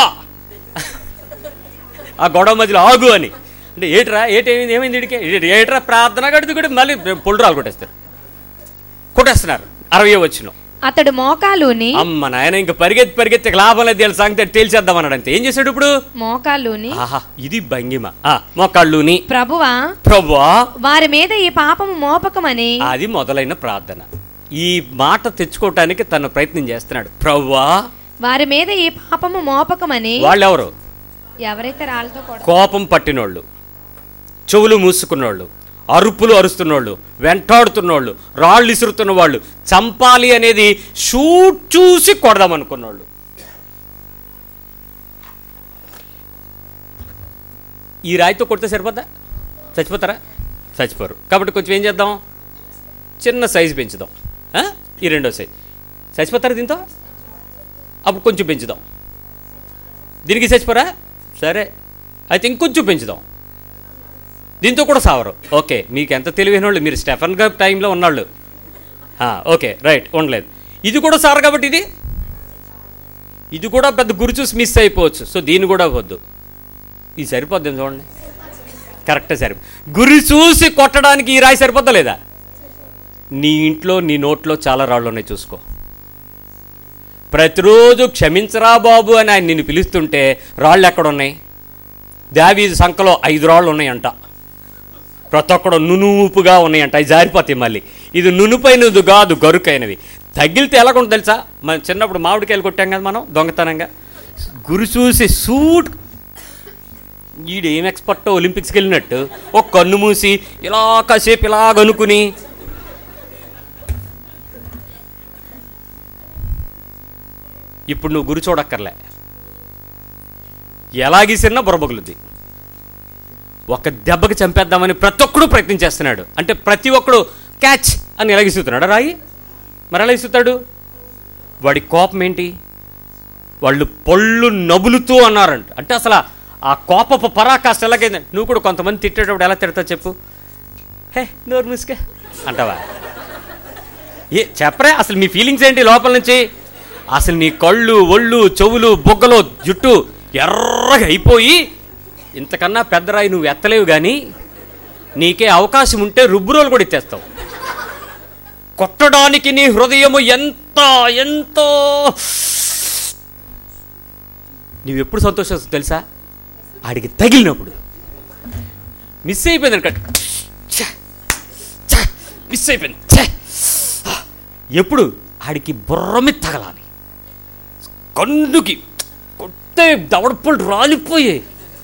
ఆ గొడవ మధ్యలో ఆగు అని అంటే ఏట్రా ఏటేమైంది ఏమైంది ఇడికే ఏట్రా ప్రార్థన గడిది కూడా మళ్ళీ పొళ్ళు రాలు కొట్టేస్తారు కొట్టేస్తున్నారు అరవై వచ్చిన అతడు మోకాలుని అమ్మ నాయన ఇంక పరిగెత్తి పరిగెత్తి ఇక లాభం లేదు వీళ్ళ సంగతి తేల్చేద్దాం అన్నాడు అంతే ఏం చేశాడు ఇప్పుడు మోకాలుని ఆహా ఇది భంగిమ ఆ, మోకాళ్ళుని ప్రభువా ప్రభువా వారి మీద ఈ పాపము మోపకమని అది మొదలైన ప్రార్థన ఈ మాట తెచ్చుకోవటానికి తను ప్రయత్నం చేస్తున్నాడు ప్రభువా వారి మీద ఈ పాపము మోపకమని వాళ్ళెవరు ఎవరైతే రాళ్ళతో కొడ కోపం పట్టినోళ్ళు చెవులు మూసుకున్నోళ్ళు అరుపులు అరుస్తున్నోళ్ళు వెంటాడుతున్నోళ్ళు రాళ్ళు ఇసురుతున్న వాళ్ళు చంపాలి అనేది షూట్ చూసి కొడదామనుకున్నోళ్ళు ఈ రాయితో కొడితే సరిపోద్దా చచ్చిపోతారా చచ్చిపోరు కాబట్టి కొంచెం ఏం చేద్దాం చిన్న సైజు పెంచుదాం ఆ? ఈ రెండో సైజ్ చచ్చిపోతారా దీంతో అప్పుడు కొంచెం పెంచుదాం దీనికి చచ్చిపోరా సరే అయితే ఇంకొంచెం పెంచుదాం దీంతో కూడా సావరు ఓకే మీకు ఎంత తెలివైన వాళ్ళు మీరు స్టెఫన్ గారి టైంలో ఉన్నాళ్ళు ఆ, ఓకే రైట్ ఉండలేదు ఇది కూడా సారు కాబట్టి ఇది ఇది కూడా పెద్ద గురి చూసి మిస్ అయిపోవచ్చు సో దీన్ని కూడా వద్దు ఇది సరిపోద్ది చూడండి కరెక్టే సరి గురి చూసి కొట్టడానికి ఈ రాయి సరిపోద్దా లేదా నీ ఇంట్లో నీ నోట్లో చాలా రాళ్ళు ఉన్నాయి చూసుకో ప్రతిరోజు క్షమించరా బాబు అని ఆయన నిన్ను పిలుస్తుంటే రాళ్ళు ఎక్కడ ఉన్నాయి దావీదు సంఖలో ఐదు రాళ్ళు ఉన్నాయంట ప్రతి ఒక్కడు నునుపుగా ఉన్నాయంట అవి జారిపోతాయి మళ్ళీ ఇది నునుపైనది కాదు గరుకైనవి తగిలితే ఎలాగుంటుంది తెలుసా మనం చిన్నప్పుడు మామిడికాయలు కొట్టాం కదా మనం దొంగతనంగా గురి చూసి సూట్ ఈడు ఏం ఎక్స్పర్ట్ ఒలింపిక్స్కి వెళ్ళినట్టు ఒక కన్ను మూసి ఇలా కాసేపు ఇలా కనుక్కుని ఇప్పుడు నువ్వు గురి చూడక్కర్లే ఎలాగీసినా బుర్రబగులుద్ది ఒక దెబ్బకి చంపేద్దామని ప్రతి ఒక్కడు ప్రయత్నం చేస్తున్నాడు అంటే ప్రతి ఒక్కడు క్యాచ్ అని ఎలాగిస్తున్నాడు రాయి మరి ఎలా ఇస్తాడు వాడి కోపం ఏంటి వాళ్ళు పళ్ళు నబులుతూ అన్నారంట అంటే అసలు ఆ కోపపు పరాకాష్ట ఎలాగైంది నువ్వు కూడా కొంతమంది తిట్టేటప్పుడు ఎలా తిడతావు చెప్పు హే నోరు మూసుకే అంటావా ఏ చెప్పరే అసలు మీ ఫీలింగ్స్ ఏంటి లోపల నుంచి అసలు నీ కళ్ళు ఒళ్ళు చెవులు బొగ్గలు జుట్టు ఎర్రగా అయిపోయి ఇంతకన్నా పెద్ద రాయి నువ్వు ఎత్తలేవు కానీ నీకే అవకాశం ఉంటే రుబ్బురోలు కూడా ఎత్తేస్తావు కొట్టడానికి నీ హృదయము ఎంత ఎంతో నువ్వెప్పుడు సంతోషిస్తావు తెలుసా ఆడికి తగిలినప్పుడు మిస్ అయిపోయింది అనుకో మిస్ అయిపోయింది ఛే! ఎప్పుడు ఆడికి బుర్రమి తగలాలి కన్నుకి కొట్టే దవడపళ్ళు రాలిపోయాయి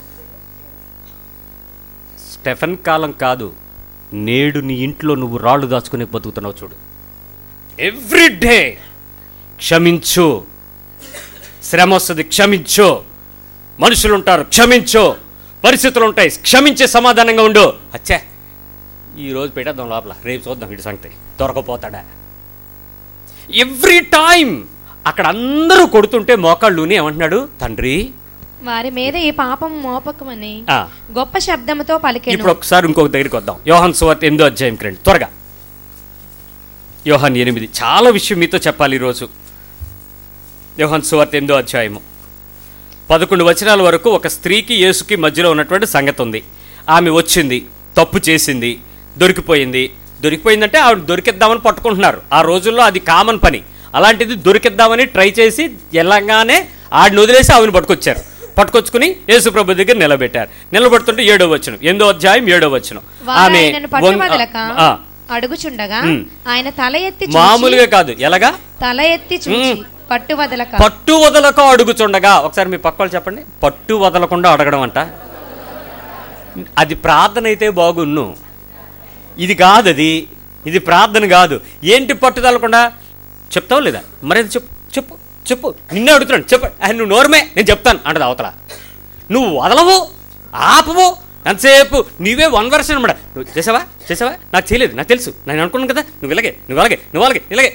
స్టెఫన్ కాలం కాదు నేడు నీ ఇంట్లో నువ్వు రాళ్ళు దాచుకుని బతుకుతున్నావు చూడు ఎవ్రీ డే క్షమించు శ్రమ వస్తుంది క్షమించు మనుషులు ఉంటారు క్షమించు పరిస్థితులు ఉంటాయి క్షమించే సమాధానంగా ఉండు అచ్చే ఈ రోజు పెట్టేద్దాం లోపల రేపు చూద్దాం ఇటు సంగతి దొరకపోతాడా ఎవ్రీ టైం అక్కడ అందరూ కొడుతుంటే మోకాళ్ళుని ఏమంటున్నాడు తండ్రి వారి మీద ఈ పాపము మోపకమని ఆ, గొప్ప శబ్దముతో పలికెను ఇప్పుడు ఒకసారి ఇంకొక దగ్గరికి వద్దాం యోహాన్ సువార్త ఎనిమిదో అధ్యాయం రండి త్వరగా యోహాన్ ఎనిమిది చాలా విషయం మీతో చెప్పాలి ఈరోజు యోహాన్ సువార్త ఎనిమిదో అధ్యాయము పదకొండు వచనాల వరకు ఒక స్త్రీకి యేసుకి మధ్యలో ఉన్నటువంటి సంగతి ఉంది ఆమె వచ్చింది తప్పు చేసింది దొరికిపోయింది దొరికిపోయిందంటే ఆవిడ దొరికిద్దామని పట్టుకుంటున్నారు ఆ రోజుల్లో అది కామన్ పని అలాంటిది దొరికిద్దామని ట్రై చేసి ఎలాగానే ఆడిని వదిలేసి ఆవిని పట్టుకొచ్చారు పట్టుకొచ్చుకుని యేసుప్రభు దగ్గర నిలబెట్టారు నిలబెడుతుంటే ఏడో వచ్చును ఎనిమిదో అధ్యాయం ఏడో వచ్చును వారు ఆయనను పట్టువదలక ఆ, అడుగుచుండగా ఉమ్. ఆయన తల ఎత్తి చూచి మామూలుగా కాదు ఎలాగా తల ఎత్తి చూచి పట్టు వదలక పట్టు వదలక అడుగుచుండగా ఒకసారి మీ పక్క వాళ్ళు చెప్పండి పట్టు వదలకుండా అడగడం అంట అది ప్రార్థన అయితే బాగున్ను ఇది కాదు అది ఇది ప్రార్థన కాదు ఏంటి పట్టు తగలకుండా చెప్తావు లేదా మరేది చెప్పు చెప్పు చెప్పు నిన్నే అడుగుతున్నాను చెప్పు "ఆ, నువ్వు నోరమే నేను చెప్తాను అంటది అవతల నువ్వు వదలవు ఆపవు ఎంతసేపు నీవే వన్ వర్షన్ అనమాట నువ్వు చేసావా చేసావా నాకు చేయలేదు నాకు తెలుసు నేను అనుకున్నాను కదా నువ్వు ఇలాగే నువ్వు అలాగే నువ్వు అలాగే ఇలాగే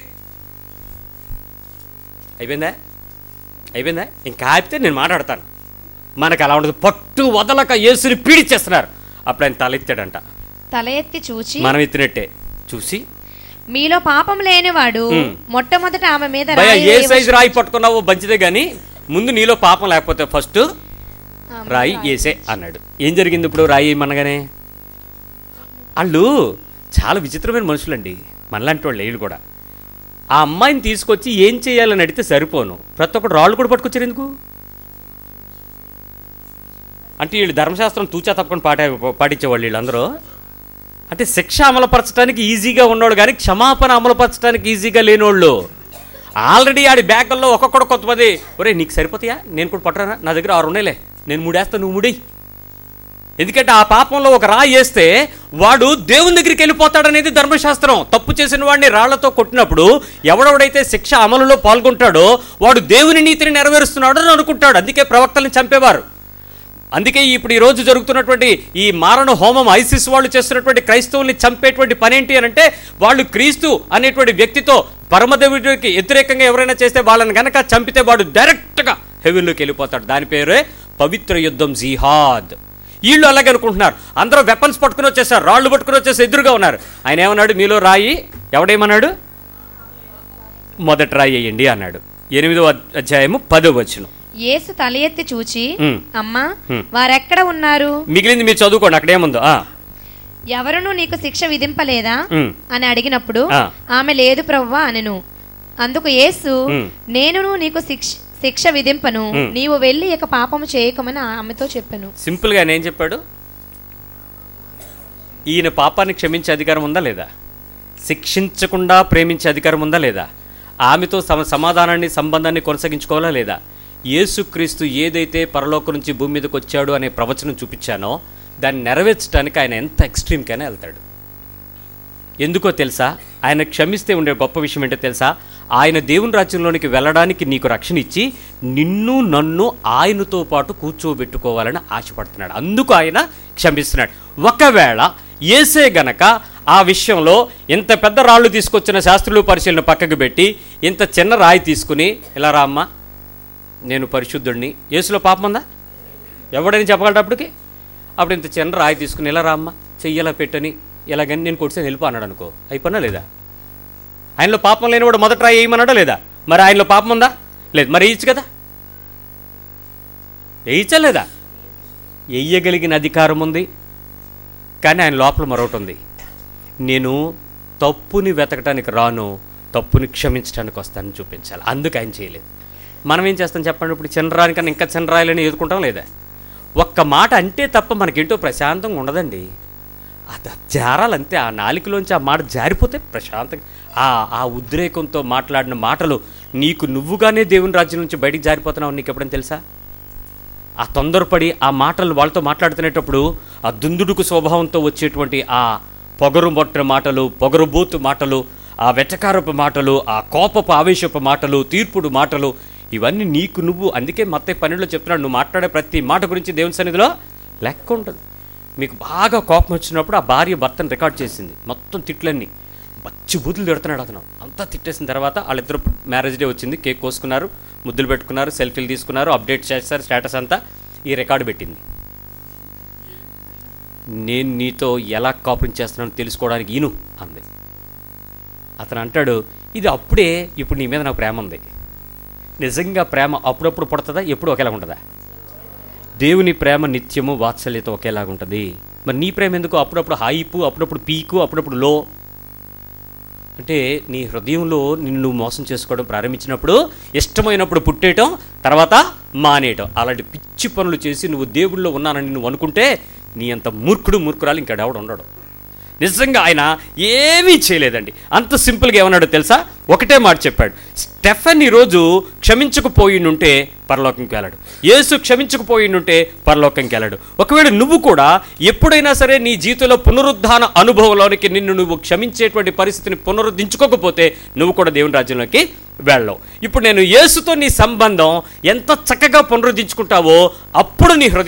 అయిపోయిందా అయిపోయిందా ఇంకా ఆపితే నేను మాట్లాడతాను మనకు అలా ఉండదు పట్టు వదలక యేసుని పీడిచ్చేస్తున్నారు అప్పుడు ఆయన తలెత్తాడంట తల ఎత్తి చూచి మనం ఎత్తినట్టే చూసి మీలో పాపం లేనివాడు ఉమ్. మొట్టమొదట ఆమె మీద భయ రాయి ఏ వేయవచ్చు. సైజు రాయి పట్టుకున్నావో మంచిదే కానీ ముందు నీలో పాపం లేకపోతే ఫస్ట్ ఆమె రాయి వేసే అన్నాడు ఏం జరిగింది ఇప్పుడు రాయి వేయమనగానే వాళ్ళు చాలా విచిత్రమైన మనుషులండి మనలాంటి వాళ్ళు వీళ్ళు కూడా ఆ అమ్మాయిని తీసుకొచ్చి ఏం చేయాలని అడిగితే సరిపోను ప్రతి ఒక్కటి రాళ్ళు కూడా పట్టుకొచ్చారు ఎందుకు అంటే వీళ్ళు ధర్మశాస్త్రం తూచా తప్పకుండా పాట పాటించేవాళ్ళు వీళ్ళందరూ అంటే శిక్ష అమలుపరచడానికి ఈజీగా ఉన్నోడు కానీ క్షమాపణ అమలుపరచడానికి ఈజీగా లేనోళ్ళు ఆల్రెడీ ఆడి బ్యాగుల్లో ఒక్కొక్కడు కొంతమంది ఒరే నీకు సరిపోతాయా నేను కూడా పట్టరా నా దగ్గర ఆరు ఉన్నాయిలే నేను మూడేస్తా నువ్వు ముడి ఎందుకంటే ఆ పాపంలో ఒక రాయి వేస్తే వాడు దేవుని దగ్గరికి వెళ్ళిపోతాడనేది ధర్మశాస్త్రం తప్పు చేసిన వాడిని రాళ్లతో కొట్టినప్పుడు ఎవడెవడైతే శిక్ష అమలులో పాల్గొంటాడో వాడు దేవుని నీతిని నెరవేరుస్తున్నాడు అని అనుకుంటాడు అందుకే ప్రవక్తల్ని చంపేవారు అందుకే ఇప్పుడు ఈ రోజు జరుగుతున్నటువంటి ఈ మారణ హోమం ఐసిస్ వాళ్ళు చేస్తున్నటువంటి క్రైస్తవుల్ని చంపేటువంటి పని ఏంటి అని అంటే వాళ్ళు క్రీస్తు అనేటువంటి వ్యక్తితో పరమదేవుడికి వ్యతిరేకంగా ఎవరైనా చేస్తే వాళ్ళని గనక చంపితే వాడు డైరెక్ట్గా హెవెన్లోకి వెళ్ళిపోతాడు దాని పేరే పవిత్ర యుద్ధం జిహాద్ వీళ్ళు అలాగే అనుకుంటున్నారు అందరూ వెపన్స్ పట్టుకుని వచ్చేసారు రాళ్ళు పట్టుకుని వచ్చేసి ఎదురుగా ఉన్నారు ఆయన ఏమన్నాడు మీలో రాయి ఎవడేమన్నాడు మొదట రాయి వేయండి అన్నాడు ఎనిమిదో అధ్యాయము పదో వచనం యేసు తల ఎత్తి చూచి ఉమ్. అమ్మా ఉమ్. వారెక్కడ ఉన్నారు మిగిలింది మీరు చదువుకోండి అక్కడేముందో ఆ. ఎవరునూ నీకు శిక్ష విధింపలేదా ఉమ్. అని అడిగినప్పుడు ఆ. ఆమె లేదు ప్రవ్వా అనెను అందుకు యేసు ఉమ్. నేనును నీకు శిక్ష శిక్ష విధింపను ఉమ్. నీవు వెళ్ళి ఇక పాపము చేయకమని ఆమెతో చెప్పాను సింపుల్గా నేను చెప్పాడు ఈయన పాపాన్ని క్షమించే అధికారం ఉందా లేదా శిక్షించకుండా ప్రేమించే అధికారం ఉందా లేదా ఆమెతో సమ సమాధానాన్ని సంబంధాన్ని కొనసాగించుకోవాలా లేదా యేసుక్రీస్తు ఏదైతే పరలోకం నుంచి భూమి మీదకి వచ్చాడు అనే ప్రవచనం చూపించానో దాన్ని నెరవేర్చడానికి ఆయన ఎంత ఎక్స్ట్రీమ్కైనా వెళ్తాడు ఎందుకో తెలుసా ఆయన క్షమిస్తే ఉండే గొప్ప విషయం ఏంటో తెలుసా ఆయన దేవుని రాజ్యంలోనికి వెళ్ళడానికి నీకు రక్షణ ఇచ్చి నిన్ను నన్ను ఆయనతో పాటు కూర్చోబెట్టుకోవాలని ఆశపడుతున్నాడు అందుకు ఆయన క్షమిస్తున్నాడు ఒకవేళ ఏసే గనక ఆ విషయంలో ఇంత పెద్ద రాళ్ళు తీసుకొచ్చిన శాస్త్రులు పరిశీలన పక్కకు పెట్టి ఇంత చిన్న రాయి తీసుకుని ఇలా రా అమ్మా నేను పరిశుద్ధుడిని యేసులో పాపం ఉందా ఎవడని చెప్పగలటప్పటికి అప్పుడు ఇంత చిన్న రాయి తీసుకుని ఇలా రామ్మ చెయ్యలా పెట్టని ఇలాగని నేను కొడితే వెళ్ళిపో అన్నాడు అనుకో అయిపోయినా లేదా ఆయనలో పాపం లేనివాడు మొదట రాయి వేయమన్నాడా లేదా మరి ఆయనలో పాపం ఉందా లేదు మరి వేయచ్చు కదా వేయచ్చా లేదా వేయగలిగిన అధికారం ఉంది కానీ ఆయన లోపల మరొకటి ఉంది నేను తప్పుని వెతకటానికి రాను తప్పుని క్షమించడానికి వస్తానని చూపించాలి అందుకు ఆయన చేయలేదు మనం ఏం చేస్తాం చెప్పండి ఇప్పుడు చిన్నరానికన్నా ఇంకా చిన్న రాయాలని ఎదుర్కొంటాం లేదా ఒక్క మాట అంటే తప్ప మనకేంటో ప్రశాంతంగా ఉండదండి అది జారాలంతే ఆ నాలికలోంచి ఆ మాట జారిపోతే ప్రశాంతంగా ఆ ఆ ఉద్రేకంతో మాట్లాడిన మాటలు నీకు నువ్వుగానే దేవుని రాజ్యం నుంచి బయటికి జారిపోతున్నావు నీకు ఎప్పుడైనా తెలుసా ఆ తొందరపడి ఆ మాటలు వాళ్ళతో మాట్లాడుతునేటప్పుడు ఆ దుందుడుకు స్వభావంతో వచ్చేటువంటి ఆ పొగరు మొట్టిన మాటలు పొగరుబోతు మాటలు ఆ వెటకారపు మాటలు ఆ కోపపు ఆవేశపు మాటలు తీర్పుడు మాటలు ఇవన్నీ నీకు నువ్వు అందుకే మత్తే పన్నెండులో చెప్తున్నాడు నువ్వు మాట్లాడే ప్రతి మాట గురించి దేవుని సన్నిధిలో లెక్క ఉంటుంది మీకు బాగా కోపం వచ్చినప్పుడు ఆ భార్య భర్తను రికార్డ్ చేసింది మొత్తం తిట్లన్నీ బచ్చి బూతులు తిడుతున్నాడు అతను అంతా తిట్టేసిన తర్వాత వాళ్ళిద్దరు మ్యారేజ్ డే వచ్చింది కేక్ కోసుకున్నారు ముద్దులు పెట్టుకున్నారు సెల్ఫీలు తీసుకున్నారు అప్డేట్ చేస్తారు స్టేటస్ అంతా ఈ రికార్డు పెట్టింది నేను నీతో ఎలా కాపురం చేస్తున్నానో తెలుసుకోవడానికి ఈను అంది అతను అంటాడు ఇది అప్పుడే ఇప్పుడు నీ మీద నాకు ప్రేమ ఉంది నిజంగా ప్రేమ అప్పుడప్పుడు పుడుతుందా ఎప్పుడు ఒకేలా ఉంటుందా దేవుని ప్రేమ నిత్యము వాత్సల్యత ఒకేలాగా ఉంటుంది మరి నీ ప్రేమ ఎందుకు అప్పుడప్పుడు హైపు అప్పుడప్పుడు పీకు అప్పుడప్పుడు లో అంటే నీ హృదయంలో నిన్ను నువ్వు మోసం చేసుకోవడం ప్రారంభించినప్పుడు ఇష్టమైనప్పుడు పుట్టేయటం తర్వాత మానేయటం అలాంటి పిచ్చి పనులు చేసి నువ్వు దేవుళ్ళో ఉన్నానని నువ్వు అనుకుంటే నీ అంత మూర్ఖుడు మూర్ఖురాలు ఇంకా ఎవడు ఉండడు నిజంగా ఆయన ఏమీ చేయలేదండి అంత సింపుల్గా ఏమన్నాడో తెలుసా ఒకటే మాట చెప్పాడు స్టెఫన్ ఈరోజు క్షమించకపోయినుంటే పరలోకంకి వెళ్ళాడు యేసు క్షమించకపోయినుంటే పరలోకంకి వెళ్ళాడు ఒకవేళ నువ్వు కూడా ఎప్పుడైనా సరే నీ జీవితంలో పునరుద్ధాన అనుభవంలోనికి నిన్ను నువ్వు క్షమించేటువంటి పరిస్థితిని పునరుద్ధరించుకోకపోతే నువ్వు కూడా దేవుని రాజ్యంలోకి వెళ్ళవు ఇప్పుడు నేను యేసుతో నీ సంబంధం ఎంత చక్కగా పునరుద్ధరించుకుంటావో అప్పుడు నీ హృదయంలో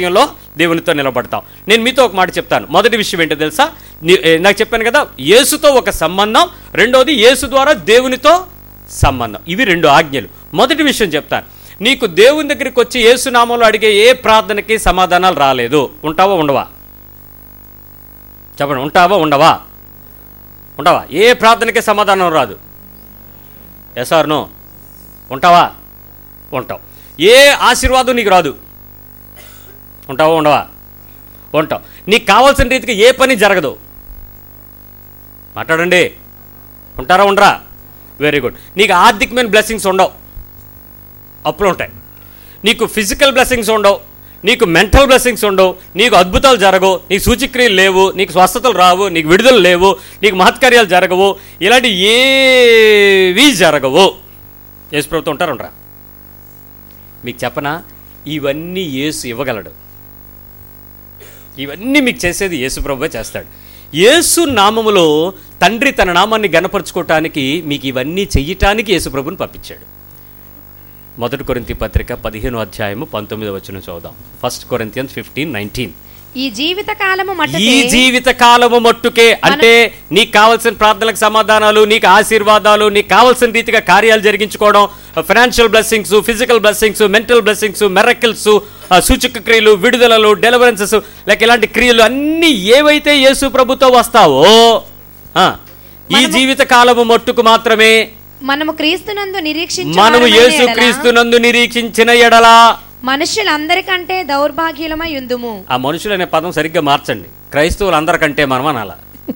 దేవునితో నిలబడతాం నేను మీతో ఒక మాట చెప్తాను మొదటి విషయం ఏంటో తెలుసా నీ- ఏ, నాకు చెప్పాను కదా యేసుతో ఒక సంబంధం రెండోది యేసు ద్వారా దేవునితో సంబంధం ఇవి రెండు ఆజ్ఞలు మొదటి విషయం చెప్తాను నీకు దేవుని దగ్గరికి వచ్చి యేసు నామంలో అడిగే ఏ ప్రార్థనకి సమాధానాలు రాలేదు ఉంటావా ఉండవా చెప్పండి ఉంటావా ఉండవా ఉండవా ఏ ప్రార్థనకి సమాధానం రాదు ఎస్ ఆర్ నో ఉంటావా ఉంటావు ఏ ఆశీర్వాదం నీకు రాదు ఉంటావా ఉండవా ఉంటావు నీకు కావాల్సిన రీతికి ఏ పని జరగదు మాట్లాడండి ఉంటారా ఉండరా వెరీ గుడ్ నీకు ఆర్థికమైన బ్లెస్సింగ్స్ ఉండవు అప్పులు ఉంటాయి నీకు ఫిజికల్ బ్లెస్సింగ్స్ ఉండవు నీకు మెంటల్ బ్లెస్సింగ్స్ ఉండవు నీకు అద్భుతాలు జరగవు నీకు సూచిక్రియలు లేవు నీకు స్వస్థతలు రావు నీకు విడుదల లేవు నీకు మహత్కార్యాలు జరగవు ఇలాంటి ఏవి జరగవు యేసు ప్రభుత్వం ఉంటారు ఉండరా మీకు చెప్పనా ఇవన్నీ యేసు ఇవ్వగలడు ఇవన్నీ మీకు చేసేది యేసు ప్రభువే చేస్తాడు యేసు నామములో తండ్రి తన నామాన్ని గనపరుచుకోవటానికి మీకు ఇవన్నీ చెయ్యటానికి యేసు ప్రభుని పంపించాడు మొదటి కొరింతి పత్రిక పదిహేను అధ్యాయము పంతొమ్మిది వచ్చిన చూద్దాం ఫస్ట్ కొరింతియన్స్ ఫిఫ్టీన్ నైన్టీన్ ఈ జీవిత కాలము ఈ మట్టుకే జీవిత కాలము మట్టుకే అంటే నీకు కావాల్సిన ప్రార్థనలకు సమాధానాలు నీకు ఆశీర్వాదాలు నీకు కావాల్సిన రీతిగా కార్యాలు జరిగించుకోవడం financial blessings physical blessings mental blessings miracles సూచక క్రియలు విడుదలలు డెలివరెన్సెస్ లేక ఇలాంటి క్రియలు అన్నీ ఏవైతే యేసు ప్రభుతో వస్తావో ఆ, ఈ జీవిత కాలము మట్టుకు మాత్రమే మనము క్రీస్తునందు నిరీక్షించు మనము వారమైన యేసు ఎడల క్రీస్తునందు నిరీక్షించిన ఎడలా మనుష్యులందరికంటే దౌర్భాగ్యులమై ఉందుము ఆ మనుషులు అనే పదం సరిగ్గా మార్చండి క్రైస్తవులందరికంటే మనం అనాల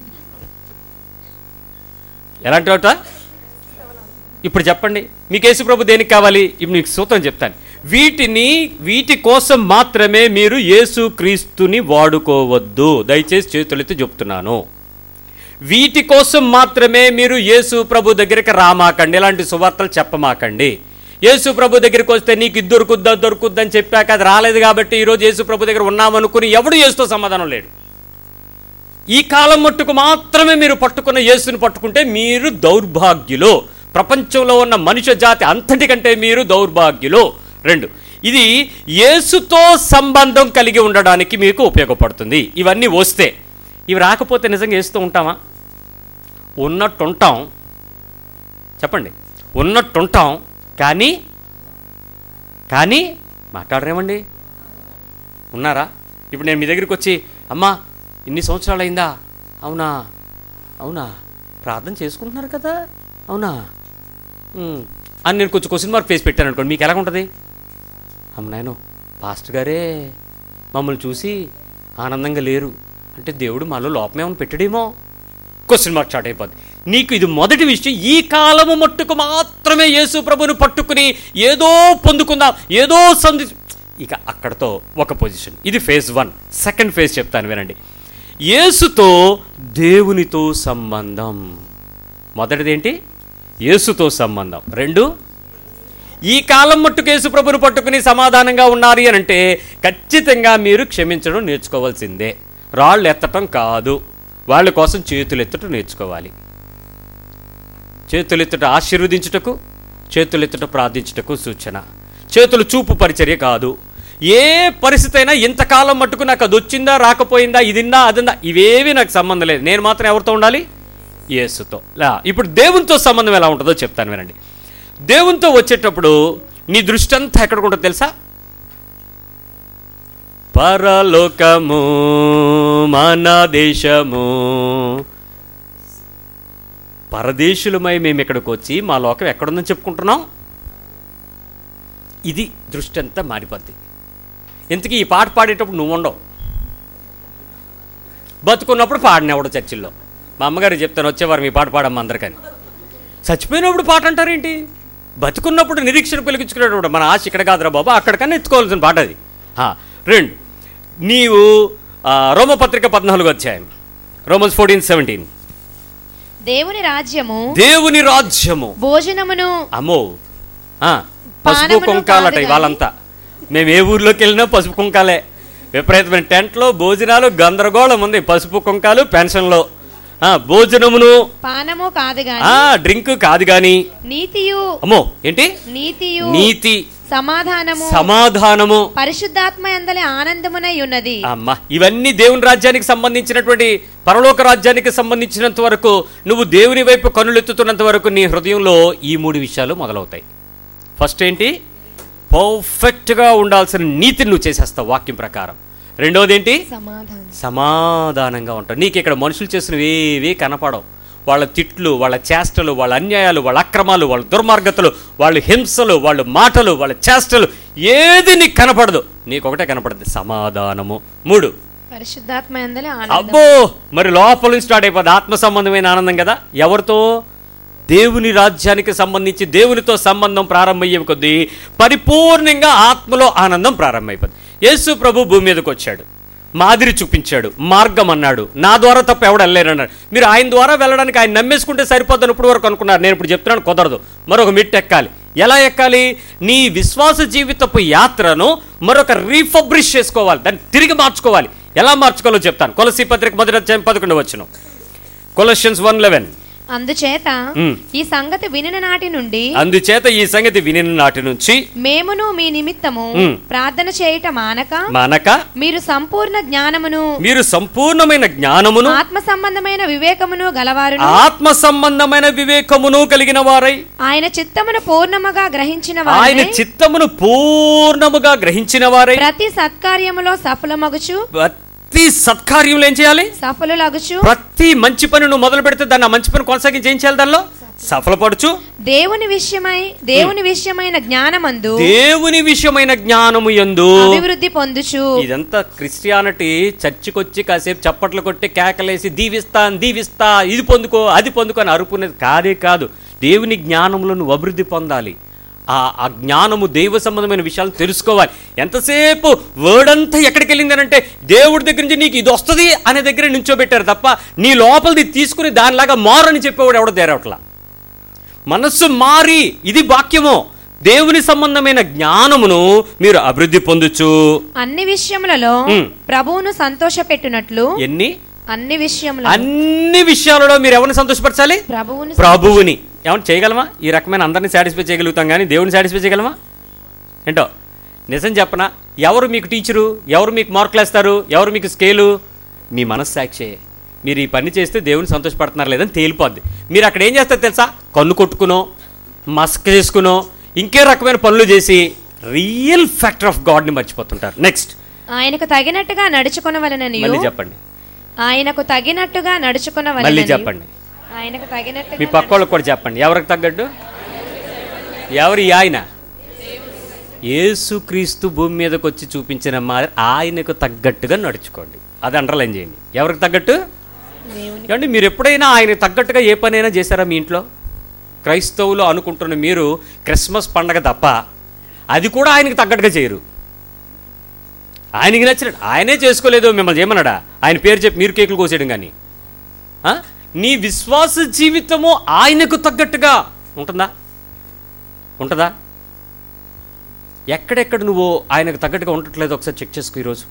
ఎలాంటి వాట ఇప్పుడు చెప్పండి మీకు యేసు ప్రభు దేనికి కావాలి ఇప్పుడు మీకు సూత్రం చెప్తాను వీటిని వీటి కోసం మాత్రమే మీరు యేసు క్రీస్తుని వాడుకోవద్దు దయచేసి చేతులెత్తి చెప్తున్నాను వీటి కోసం మాత్రమే మీరు యేసు ప్రభు దగ్గరికి రామాకండి ఇలాంటి సువార్తలు చెప్పమాకండి యేసు ప్రభు దగ్గరికి వస్తే నీకు ఇది దొరుకుద్దా దొరుకుద్దని చెప్పాక అది రాలేదు కాబట్టి ఈరోజు యేసు ప్రభు దగ్గర ఉన్నామనుకుని ఎవడు యేసుతో సమాధానం లేడు ఈ కాలం మట్టుకు మాత్రమే మీరు పట్టుకున్న యేసుని పట్టుకుంటే మీరు దౌర్భాగ్యులు ప్రపంచంలో ఉన్న మనుష్య జాతి అంతటికంటే మీరు దౌర్భాగ్యులు రెండు ఇది యేసుతో సంబంధం కలిగి ఉండడానికి మీకు ఉపయోగపడుతుంది ఇవన్నీ వస్తే ఇవి రాకపోతే నిజంగా వేస్తూ ఉంటామా ఉన్నట్టుంటాం చెప్పండి ఉన్నట్టుంటాం కానీ కానీ మాట్లాడరేమండి ఉన్నారా ఇప్పుడు నేను మీ దగ్గరికి వచ్చి అమ్మా ఇన్ని సంవత్సరాలు అయిందా అవునా అవునా ప్రార్థన చేసుకుంటున్నారు కదా అవునా ఉమ్. అని నేను కొంచెం క్వశ్చన్ మార్క్ ఫేస్ పెట్టాను అనుకోండి మీకు ఎలా ఉంటుంది అమ్మ నాయనో పాస్టర్ గారే మమ్మల్ని చూసి ఆనందంగా లేరు అంటే దేవుడు మాలో లోపం ఏమైనా పెట్టడేమో క్వశ్చన్ మార్క్ స్టార్ట్ అయిపోద్ది నీకు ఇది మొదటి విషయం ఈ కాలము మట్టుకు మాత్రమే యేసు ప్రభుని పట్టుకుని ఏదో పొందుకుందాం ఏదో సంధి ఇక అక్కడతో ఒక పొజిషన్ ఇది ఫేజ్ వన్ సెకండ్ ఫేజ్ చెప్తాను వినండి యేసుతో దేవునితో సంబంధం మొదటిది ఏంటి యేసుతో సంబంధం రెండు ఈ కాలం మట్టుకు యేసు ప్రభుని పట్టుకుని సమాధానంగా ఉన్నారు అని అంటే ఖచ్చితంగా మీరు క్షమించడం నేర్చుకోవాల్సిందే రాళ్ళు ఎత్తటం కాదు వాళ్ళ కోసం చేతులు ఎత్తటం నేర్చుకోవాలి చేతులెత్తుట ఆశీర్వదించుటకు చేతులెత్తుట ప్రార్థించుటకు సూచన చేతులు చూపు పరిచర్య కాదు ఏ పరిస్థితి అయినా ఇంతకాలం మట్టుకు నాకు అది వచ్చిందా రాకపోయిందా ఇదిందా అదిందా ఇవేవి నాకు సంబంధం లేదు నేను మాత్రం ఎవరితో ఉండాలి యేసుతో లా ఇప్పుడు దేవునితో సంబంధం ఎలా ఉంటుందో చెప్తాను వినండి దేవునితో వచ్చేటప్పుడు నీ దృష్టి అంతా ఎక్కడికి ఉంటుందో తెలుసా పరలోకము మన దేశము పరదేశులమై మేము ఇక్కడికి వచ్చి మా లోకం ఎక్కడుందని చెప్పుకుంటున్నాం ఇది దృష్టి అంతా మారిపోద్ది ఇంతకీ ఈ పాట పాడేటప్పుడు నువ్వు ఉండవు బతుకున్నప్పుడు పాడినవాడు చర్చిల్లో మా అమ్మగారు చెప్తాను వచ్చేవారు మీ పాట పాడమ్మ అందరికని చచ్చిపోయినప్పుడు పాట అంటారేంటి బతుకున్నప్పుడు నిరీక్షణ పిలిపించుకునేటప్పుడు మన ఆశ ఇక్కడ కాదురా బాబా అక్కడికన్నా ఎత్తుకోవాల్సిన పాట అది ఆ, రెండు నీవు ఆ, రోమపత్రిక పద్నాలుగు అధ్యాయం రోమన్స్ ఫోర్టీన్ సెవెంటీన్ దేవుని రాజ్యము దేవుని రాజ్యము భోజనమును అమ్మో ఆ, పసుపు పానమును కుంకాలట కాదు వాళ్ళంతా మేము ఏ ఊర్లోకి వెళ్ళినా పసుపు కుంకాలే విపరీతమైన టెంట్లో భోజనాలు గందరగోళం ఉంది పసుపు కుంకాలు పెన్షన్లో ఆ, భోజనమును పానము కాదు గాని ఆ డ్రింక్ కాదు గాని నీతియు అమ్మో ఏంటి నీతియు నీతి సమాధానము సమాధానము పరిశుద్ధాత్మ ఎందలి ఆనందమునై ఉన్నది అమ్మా ఇవన్నీ దేవుని రాజ్యానికి సంబంధించినటువంటి పరలోక రాజ్యానికి సంబంధించినంత వరకు నువ్వు దేవుని వైపు కనులెత్తుతున్నంత వరకు నీ హృదయంలో ఈ మూడు విషయాలు మొదలవుతాయి ఫస్ట్ ఏంటి పర్ఫెక్ట్గా ఉండాల్సిన నీతిని నువ్వు చేసేస్తావు వాక్యం ప్రకారం రెండోది ఏంటి సమాధానం సమాధానంగా ఉంటావు నీకు ఇక్కడ మనుషులు చేసినవి ఏవి కనపడవు వాళ్ళ తిట్లు వాళ్ళ చేష్టలు వాళ్ళ అన్యాయాలు వాళ్ళ అక్రమాలు వాళ్ళ దుర్మార్గతలు వాళ్ళ హింసలు వాళ్ళ మాటలు వాళ్ళ చేష్టలు ఏది నీకు కనపడదు నీకు ఒకటే కనపడదు సమాధానము మూడు పరిశుద్ధాత్మ ఎందలి ఆనందం అబ్బో మరి లోపల నుంచి స్టార్ట్ అయిపోద్ది ఆత్మ సంబంధమైన ఆనందం కదా ఎవరితో దేవుని రాజ్యానికి సంబంధించి దేవునితో సంబంధం ప్రారంభమయ్యే కొద్దీ పరిపూర్ణంగా ఆత్మలో ఆనందం ప్రారంభమైపోద్ది యేసు ప్రభు భూమి మీదకి వచ్చాడు మాదిరి చూపించాడు మార్గం అన్నాడు నా ద్వారా తప్ప ఎవడు వెళ్ళలేరన్నాడు మీరు ఆయన ద్వారా వెళ్ళడానికి ఆయన నమ్మేసుకుంటే సరిపోద్దని ఇప్పుడు వరకు అనుకున్నారు నేను ఇప్పుడు చెప్తున్నాను కుదరదు మరొక మిట్ ఎక్కాలి ఎలా ఎక్కాలి నీ విశ్వాస జీవితపు యాత్రను మరొక రీఫబ్రిష్ చేసుకోవాలి దాన్ని తిరిగి మార్చుకోవాలి ఎలా మార్చుకోవాలో చెప్తాను కొలసి పత్రిక మొదటి అధ్యాయం పదకొండు వచ్చిన కొలషన్స్ వన్ లెవెన్ అందుచేత మ్. ఈ సంగతి వినిన నాటి నుండి అందుచేత ఈ సంగతి వినిన నాటి నుంచి మేమును మీ నిమిత్తము మ్. ప్రార్థన చేయట మానక మానక మీరు సంపూర్ణ జ్ఞానమును మీరు సంపూర్ణమైన జ్ఞానమును ఆత్మ సంబంధమైన వివేకమును గలవారును ఆత్మ సంబంధమైన వివేకమును కలిగిన వారై ఆయన చిత్తమును పూర్ణముగా గ్రహించిన ఆయన వారై చిత్తమును పూర్ణముగా గ్రహించిన వారై ప్రతి సత్కార్యములో సఫలమగుచు ప్రతి సత్కార్యంలో ఏం చేయాలి సఫలులగుచు ప్రతి మంచి పని నువ్వు మొదలు పెడితే దాన్ని ఆ మంచి పని కొనసాగించి ఏం చేయాలి దానిలో సఫలపడుచు దేవుని విషయమై దేవుని విషయమైన జ్ఞానమందు దేవుని విషయమైన జ్ఞానము ఎందు అభివృద్ధి పొందుచు ఇదంతా క్రిస్టియానిటీ చర్చికొచ్చి కాసేపు చప్పట్లు కొట్టి కేకలేసి దీవిస్తాను దీవిస్తా ఇది పొందుకో అది పొందుకో అని అరుపునేది కాదే కాదు దేవుని జ్ఞానంలో నువ్వు అభివృద్ధి పొందాలి ఆ ఆ జ్ఞానము దైవ సంబంధమైన విషయాలు తెలుసుకోవాలి ఎంతసేపు వర్డ్ అంతా ఎక్కడికి వెళ్ళింది అంటే దేవుడి దగ్గర నుంచి నీకు ఇది వస్తుంది అనే దగ్గర నుంచోబెట్టారు తప్ప నీ లోపలిది తీసుకుని దానిలాగా మారని చెప్పేవాడు ఎవడో దేరవట్లా మనస్సు మారి ఇది వాక్యము దేవుని సంబంధమైన జ్ఞానమును మీరు అభివృద్ధి పొందుచు అన్ని విషయములలో మ్. ప్రభువును సంతోషపెట్టునట్లు ఎన్ని అన్ని విషయములలో అన్ని విషయాలలో మీరు ఎవరిని సంతోషపరచాలి ప్రభువును ప్రభువుని ఏమన్నా చేయగలమా ఈ రకమైన అందరినీ సాటిస్ఫై చేయగలుగుతాం కానీ దేవుని సాటిస్ఫై చేయగలమా ఏంటో నిజం చెప్పనా ఎవరు మీకు టీచరు ఎవరు మీకు మార్కులు వేస్తారు ఎవరు మీకు స్కేలు మీ మనస్సాక్షే మీరు ఈ పని చేస్తే దేవుని సంతోషపడుతున్నారు లేదని తేలిపోద్ది మీరు అక్కడ ఏం చేస్తారు తెలుసా కన్ను కొట్టుకునో మస్క్ చేసుకునో ఇంకే రకమైన పనులు చేసి రియల్ ఫ్యాక్టర్ ఆఫ్ గాడ్ని మర్చిపోతుంటారు నెక్స్ట్ ఆయనకు తగినట్టుగా నడుచుకునవలనని మళ్ళీ చెప్పండి ఆయనకు తగినట్టుగా మళ్ళీ నడుచుకునవలనని చెప్పండి ఆయనకు తగినట్టుగా మీ పక్క వాళ్ళకి కూడా చెప్పండి ఎవరికి తగ్గట్టు ఎవరు ఈ ఆయన యేసుక్రీస్తు భూమి మీదకి వచ్చి చూపించిన మాదిరి ఆయనకు తగ్గట్టుగా నడుచుకోండి అది అండర్లైన్ చేయండి ఎవరికి తగ్గట్టు దేవుని ఏమండి మీరు ఎప్పుడైనా ఆయనకు తగ్గట్టుగా ఏ పనైనా చేశారా మీ ఇంట్లో క్రైస్తవులు అనుకుంటున్న మీరు క్రిస్మస్ పండగ తప్ప అది కూడా ఆయనకు తగ్గట్టుగా చేయరు ఆయనకి నచ్చినట్టు ఆయనే చేసుకోలేదు మిమ్మల్ని చేయమన్నాడా ఆయన పేరు చెప్పి మీరు కేకులు కోసేయడం కానీ ఆ? నీ విశ్వాస జీవితము ఆయనకు తగ్గట్టుగా ఉంటుందా ఉంటుందా ఎక్కడెక్కడ నువ్వు ఆయనకు తగ్గట్టుగా ఉండట్లేదు ఒకసారి చెక్ చేసుకో ఈరోజు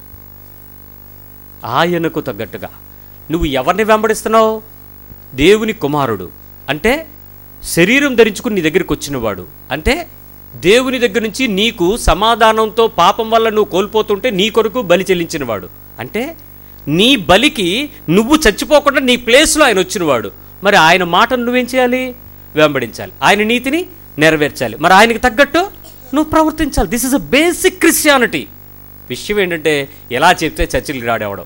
ఆయనకు తగ్గట్టుగా నువ్వు ఎవరిని వెంబడిస్తున్నావు దేవుని కుమారుడు అంటే శరీరం ధరించుకుని నీ దగ్గరికి వచ్చినవాడు అంటే దేవుని దగ్గర నుంచి నీకు సమాధానంతో పాపం వల్ల నువ్వు కోల్పోతుంటే నీ కొరకు బలి చెల్లించినవాడు అంటే నీ బలికి నువ్వు చచ్చిపోకుండా నీ ప్లేస్లో ఆయన వచ్చినవాడు మరి ఆయన మాటను నువ్వేం చేయాలి వెంబడించాలి ఆయన నీతిని నెరవేర్చాలి మరి ఆయనకి తగ్గట్టు నువ్వు ప్రవర్తించాలి this is a basic Christianity విషయం ఏంటంటే ఎలా చెప్తే చర్చిలకి రాడేవడం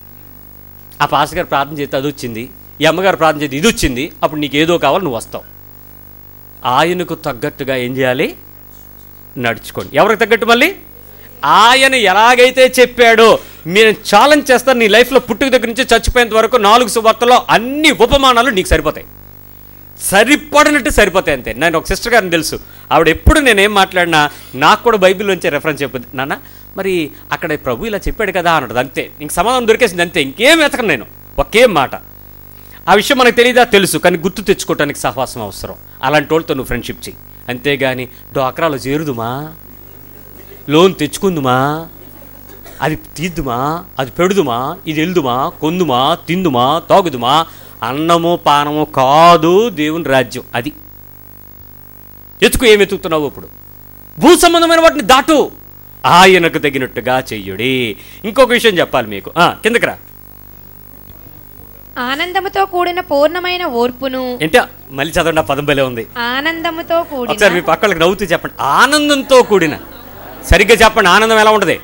ఆ పాస్టర్ గారు ప్రార్థన చేస్తే అది వచ్చింది ఈ అమ్మగారు ప్రార్థన చేస్తే ఇది వచ్చింది అప్పుడు నీకు ఏదో కావాలి నువ్వు వస్తావు ఆయనకు తగ్గట్టుగా ఏం చేయాలి నడుచుకోండి ఎవరికి తగ్గట్టు మళ్ళీ ఆయన ఎలాగైతే చెప్పాడో మీరు ఛాలెంజ్ చేస్తారు నీ లైఫ్లో పుట్టుక దగ్గర నుంచి చచ్చిపోయేంత వరకు నాలుగు సువార్తలో అన్ని ఉపమానాలు నీకు సరిపోతాయి సరిపడినట్టు సరిపోతాయి అంతే నేను ఒక సిస్టర్ గారిని తెలుసు ఆవిడ ఎప్పుడు నేనేం మాట్లాడినా నాకు కూడా బైబిల్ నుంచే రెఫరెన్స్ చెప్పుద్ది నాన్న మరి అక్కడ ప్రభు ఇలా చెప్పాడు కదా అన్నది అంతే ఇంక సమాధానం దొరికేసింది అంతే ఇంకేం వెతకను నేను ఒకే మాట ఆ విషయం మనకు తెలియదా తెలుసు కానీ గుర్తు తెచ్చుకోవటానికి సహవాసం అవసరం అలాంటి వాళ్ళతో నువ్వు ఫ్రెండ్షిప్ చెయ్యి అంతేగాని డోక్రాలో చేరుదుమా లోన్ తెచ్చుకుందుమా అది తీద్దుమా అది పెడుదుమా ఇది వెళ్దుమా కొందుమా తిందుమా తాగుదుమా అన్నము పానము కాదు దేవుని రాజ్యం అది ఎత్తుకు ఏమి ఎత్తుకుతున్నావు ఇప్పుడు భూ సంబంధమైన వాటిని దాటు ఆయనకు తగినట్టుగా చెయ్యుడి ఇంకొక విషయం చెప్పాలి మీకు ఆ, కిందకి రా ఆనందముతో కూడిన పూర్ణమైన ఓర్పును ఏంటి మళ్ళీ చదవండి ఆ పదం బలే ఉంది ఆనందముతో ఒకసారి మీ కూడిన పక్కలకు నవ్వుతూ చెప్పండి ఆనందంతో కూడిన సరిగ్గా చెప్పండి ఆనందం ఎలా ఉంటది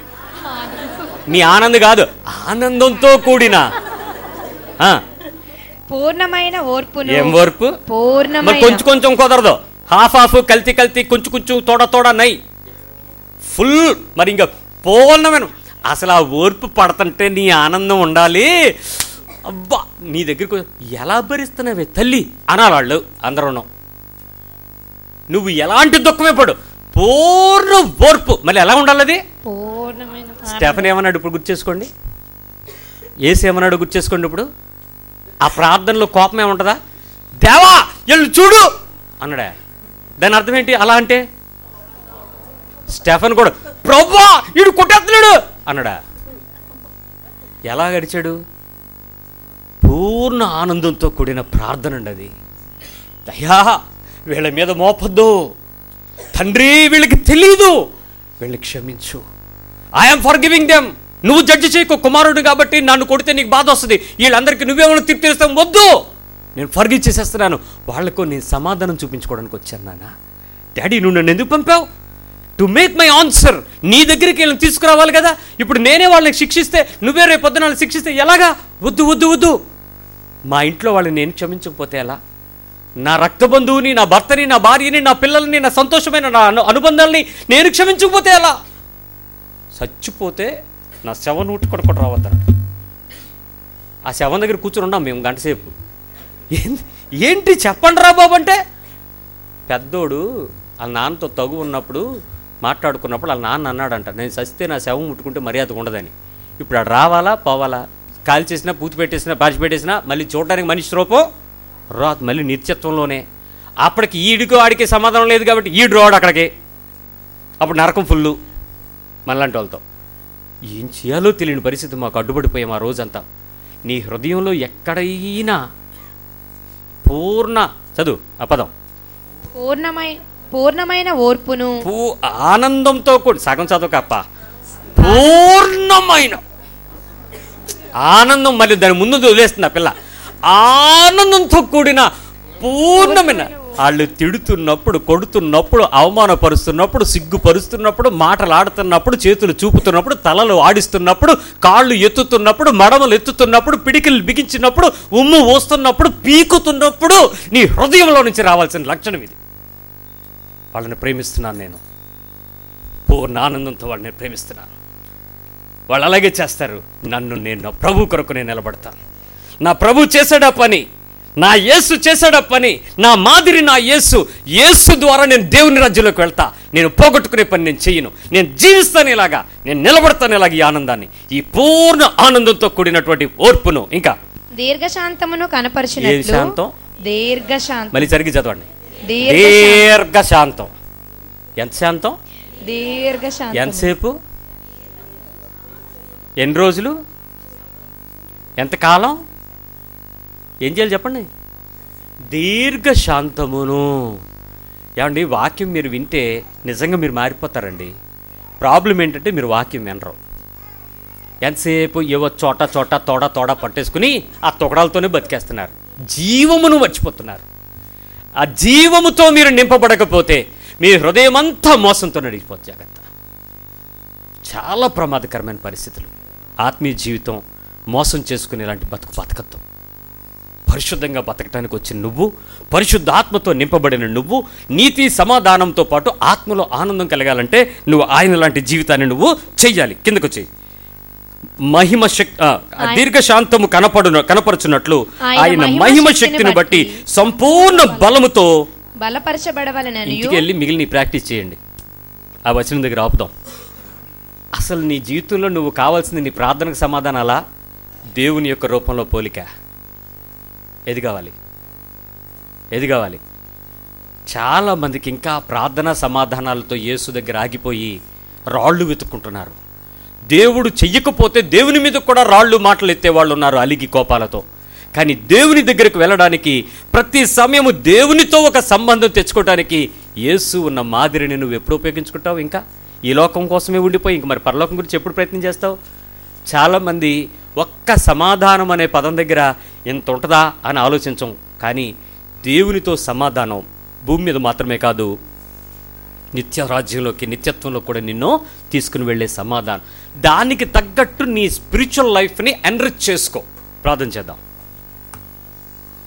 మీ ఆనందం కాదు ఆనందంతో కూడిన ఆ, పూర్ణమైన ఓర్పును ఏం ఓర్పు మరి పూర్ణమైన కొంచెం కొంచెం కుదరదు హాఫ్ హాఫ్ కల్తీ కల్తీ కొంచెం కొంచెం తోడ తోడ నై ఫుల్ మరి ఇంకా పూర్ణమైన అసలు ఆ ఓర్పు పడుతుంటే నీ ఆనందం ఉండాలి అబ్బా నీ దగ్గరికి వచ్చి, ఎలా భరిస్తున్నావే తల్లి అనాలి వాళ్ళు అందరూ నువ్వు ఎలాంటి దుఃఖమే పడు పూర్ణ ఓర్పు మళ్ళీ ఎలా ఉండాలి అది పూర్ణమైన స్టెఫన్ ఏమన్నాడు ఇప్పుడు గుర్తు చేసుకోండి ఏసు ఏమన్నాడు గుర్తు చేసుకోండి ఇప్పుడు ఆ ప్రార్థనలో కోపం ఏముంటుందా దేవా ఎల్లు చూడు అన్నాడా దాని అర్థం ఏంటి అలా అంటే స్టెఫన్ కూడా ప్రవ్వా ఇడు కొట్టేస్తున్నాడు అన్నాడా ఎలా గడిచాడు పూర్ణ ఆనందంతో కూడిన ప్రార్థన అండి అది దయా వీళ్ళ మీద మోపొద్దు తండ్రి వీళ్ళకి తెలీదు వీళ్ళని క్షమించు ఐఎమ్ ఫర్ గివింగ్ దెమ్ నువ్వు జడ్జి చేయకు కుమారుడు కాబట్టి నన్ను కొడితే నీకు బాధ వస్తుంది వీళ్ళందరికీ నువ్వేమైనా తీర్చేస్తాం వద్దు నేను ఫర్గివ్ చేసేస్తున్నాను వాళ్లకు నేను సమాధానం చూపించుకోవడానికి వచ్చాను నాన్న డాడీ నువ్వు నన్ను ఎందుకు పంపావు టు మేక్ మై ఆన్సర్ నీ దగ్గరికి వీళ్ళని తీసుకురావాలి కదా ఇప్పుడు నేనే వాళ్ళని శిక్షిస్తే నువ్వే రేపు పొద్దున వాళ్ళని శిక్షిస్తే ఎలాగా వద్దు వద్దు వద్దు మా ఇంట్లో వాళ్ళని నేను క్షమించకపోతే ఎలా నా రక్త బంధువుని నా భర్తని నా భార్యని నా పిల్లల్ని నా సంతోషమైన నా అను అనుబంధాలని నేను క్షమించకపోతే ఎలా చచ్చిపోతే నా శవం నూటి కొడుకొని రావద్దన్నాడు ఆ శవం దగ్గర కూర్చుని ఉన్నాం మేము గంట సేపు ఏంది ఏంటి చెప్పండి రా బాబు అంటే పెద్దోడు వాళ్ళ నాన్నతో తగు ఉన్నప్పుడు మాట్లాడుకున్నప్పుడు వాళ్ళ నాన్న అన్నాడంట నేను చస్తే నా శవం ముట్టుకుంటే మర్యాద ఉండదని ఇప్పుడు ఆడు రావాలా పోవాలా కాల్ చేసినా పూతి పెట్టేసినా పాచి పెట్టేసినా మళ్ళీ చూడడానికి మనిషి రూపం రాదు మళ్ళీ నిత్యత్వంలోనే అప్పటికి ఈడికి వాడికి సమాధానం లేదు కాబట్టి ఈడు రాడు అక్కడికి అప్పుడు నరకం ఫుల్లు మనలాంటి వాళ్ళతో ఏం చేయాలో తెలియని పరిస్థితి మాకు అడ్డుపడిపోయాం ఆ రోజంతా నీ హృదయంలో ఎక్కడైనా పూర్ణ చదువు ఆ పదం పూర్ణమై పూర్ణమైన ఓర్పును పూ ఆనందంతో కూడి సగం చదవకప్ప పూర్ణమైన ఆనందం మళ్ళీ దాని ముందు వదిలేస్తుంది ఆ పిల్ల ఆనందంతో కూడిన పూర్ణమైన వాళ్ళు తిడుతున్నప్పుడు కొడుతున్నప్పుడు అవమానపరుస్తున్నప్పుడు సిగ్గుపరుస్తున్నప్పుడు మాటలు ఆడుతున్నప్పుడు చేతులు చూపుతున్నప్పుడు తలలు ఆడిస్తున్నప్పుడు కాళ్ళు ఎత్తుతున్నప్పుడు మడమలు ఎత్తుతున్నప్పుడు పిడికిలు బిగించినప్పుడు ఉమ్ము పోస్తున్నప్పుడు పీకుతున్నప్పుడు నీ హృదయంలో నుంచి రావాల్సిన లక్షణం ఇది వాళ్ళని ప్రేమిస్తున్నాను నేను పూర్ణ ఆనందంతో వాళ్ళని ప్రేమిస్తున్నాను వాళ్ళు అలాగే చేస్తారు నన్ను నేను నా ప్రభు కొరకు నేను నిలబడతాను నా ప్రభు చేశాడా పని నా యేసు చేశాడా పని నా మాదిరి నా యేసు యేసు ద్వారా నేను దేవుని రాజ్యంలోకి వెళ్తా నేను పోగొట్టుకునే పని నేను చెయ్యను నేను జీవిస్తాను ఇలాగా నేను నిలబడతాను ఇలాగ ఈ ఆనందాన్ని ఈ పూర్ణ ఆనందంతో కూడినటువంటి ఓర్పును ఇంకా దీర్ఘశాంతమును ఏం కనపరిచినట్లు శాంతం? దీర్ఘశాంతం మళ్ళీ సరిగ్గా చదవండి దీర్ఘశాంతం దీర్ఘ శాంతం ఎంత శాంతం దీర్ఘశాంతం ఎంతసేపు ఎన్ని రోజులు ఎంతకాలం ఏం చేయాలి చెప్పండి దీర్ఘ శాంతమును ఏమండి వాక్యం మీరు వింటే నిజంగా మీరు మారిపోతారండి ప్రాబ్లం ఏంటంటే మీరు వాక్యం వినరు ఎంతసేపు ఏవో చోట చోట తోడ తోడ పట్టేసుకుని ఆ తొగడాలతోనే బతికేస్తున్నారు జీవమును మర్చిపోతున్నారు ఆ జీవముతో మీరు నింపబడకపోతే మీ హృదయం అంతా మోసంతో నడిచిపోతుంది జాగ్రత్త చాలా ప్రమాదకరమైన పరిస్థితులు ఆత్మీయ జీవితం మోసం చేసుకునే ఇలాంటి బతుకు బతకత్వం పరిశుద్ధంగా బతకటానికి వచ్చిన నువ్వు పరిశుద్ధ ఆత్మతో నింపబడిన నువ్వు నీతి సమాధానంతో పాటు ఆత్మలో ఆనందం కలగాలంటే నువ్వు ఆయన లాంటి జీవితాన్ని నువ్వు చెయ్యాలి కిందకు చెయ్యి మహిమ శక్తి దీర్ఘశాంతము కనపడు కనపరుచున్నట్లు ఆయన ఆయన మహిమ మహిమ శక్తిని శక్తిని బట్టి బట్టి సంపూర్ణ బలముతో బలపరచబడవలననియు ఇంటికి వెళ్ళి మిగిలిన ప్రాక్టీస్ చేయండి ఆ వచనం దగ్గర ఆపుదాం అసలు నీ జీవితంలో నువ్వు కావాల్సింది నీ ప్రార్థనకు సమాధానాలా దేవుని యొక్క రూపంలో పోలిక ఏది కావాలి ఏది కావాలి చాలా మందికి ఇంకా ప్రార్థనా సమాధానాలతో యేసు దగ్గర ఆగిపోయి రాళ్ళు వెతుక్కుంటున్నారు దేవుడు చెయ్యకపోతే దేవుని మీద కూడా రాళ్ళు మాటలు ఎత్తేవాళ్ళు ఉన్నారు అలిగి కోపాలతో కానీ దేవుని దగ్గరకు వెళ్ళడానికి ప్రతి సమయము దేవునితో ఒక సంబంధం తెచ్చుకోవడానికి యేసు ఉన్న మాదిరిని నువ్వు ఎప్పుడు ఉపయోగించుకుంటావు ఇంకా ఈ లోకం కోసమే ఉండిపోయి ఇంక మరి పరలోకం గురించి ఎప్పుడు ప్రయత్నం చేస్తావు చాలామంది ఒక్క సమాధానం అనే పదం దగ్గర ఎంత ఉంటుందా అని ఆలోచించం కానీ దేవునితో సమాధానం భూమి మీద మాత్రమే కాదు నిత్య రాజ్యంలోకి నిత్యత్వంలో కూడా నిన్ను తీసుకుని వెళ్ళే సమాధానం దానికి తగ్గట్టు నీ స్పిరిచువల్ లైఫ్ని ఎన్రిచ్ చేసుకో ప్రార్థన చేద్దాం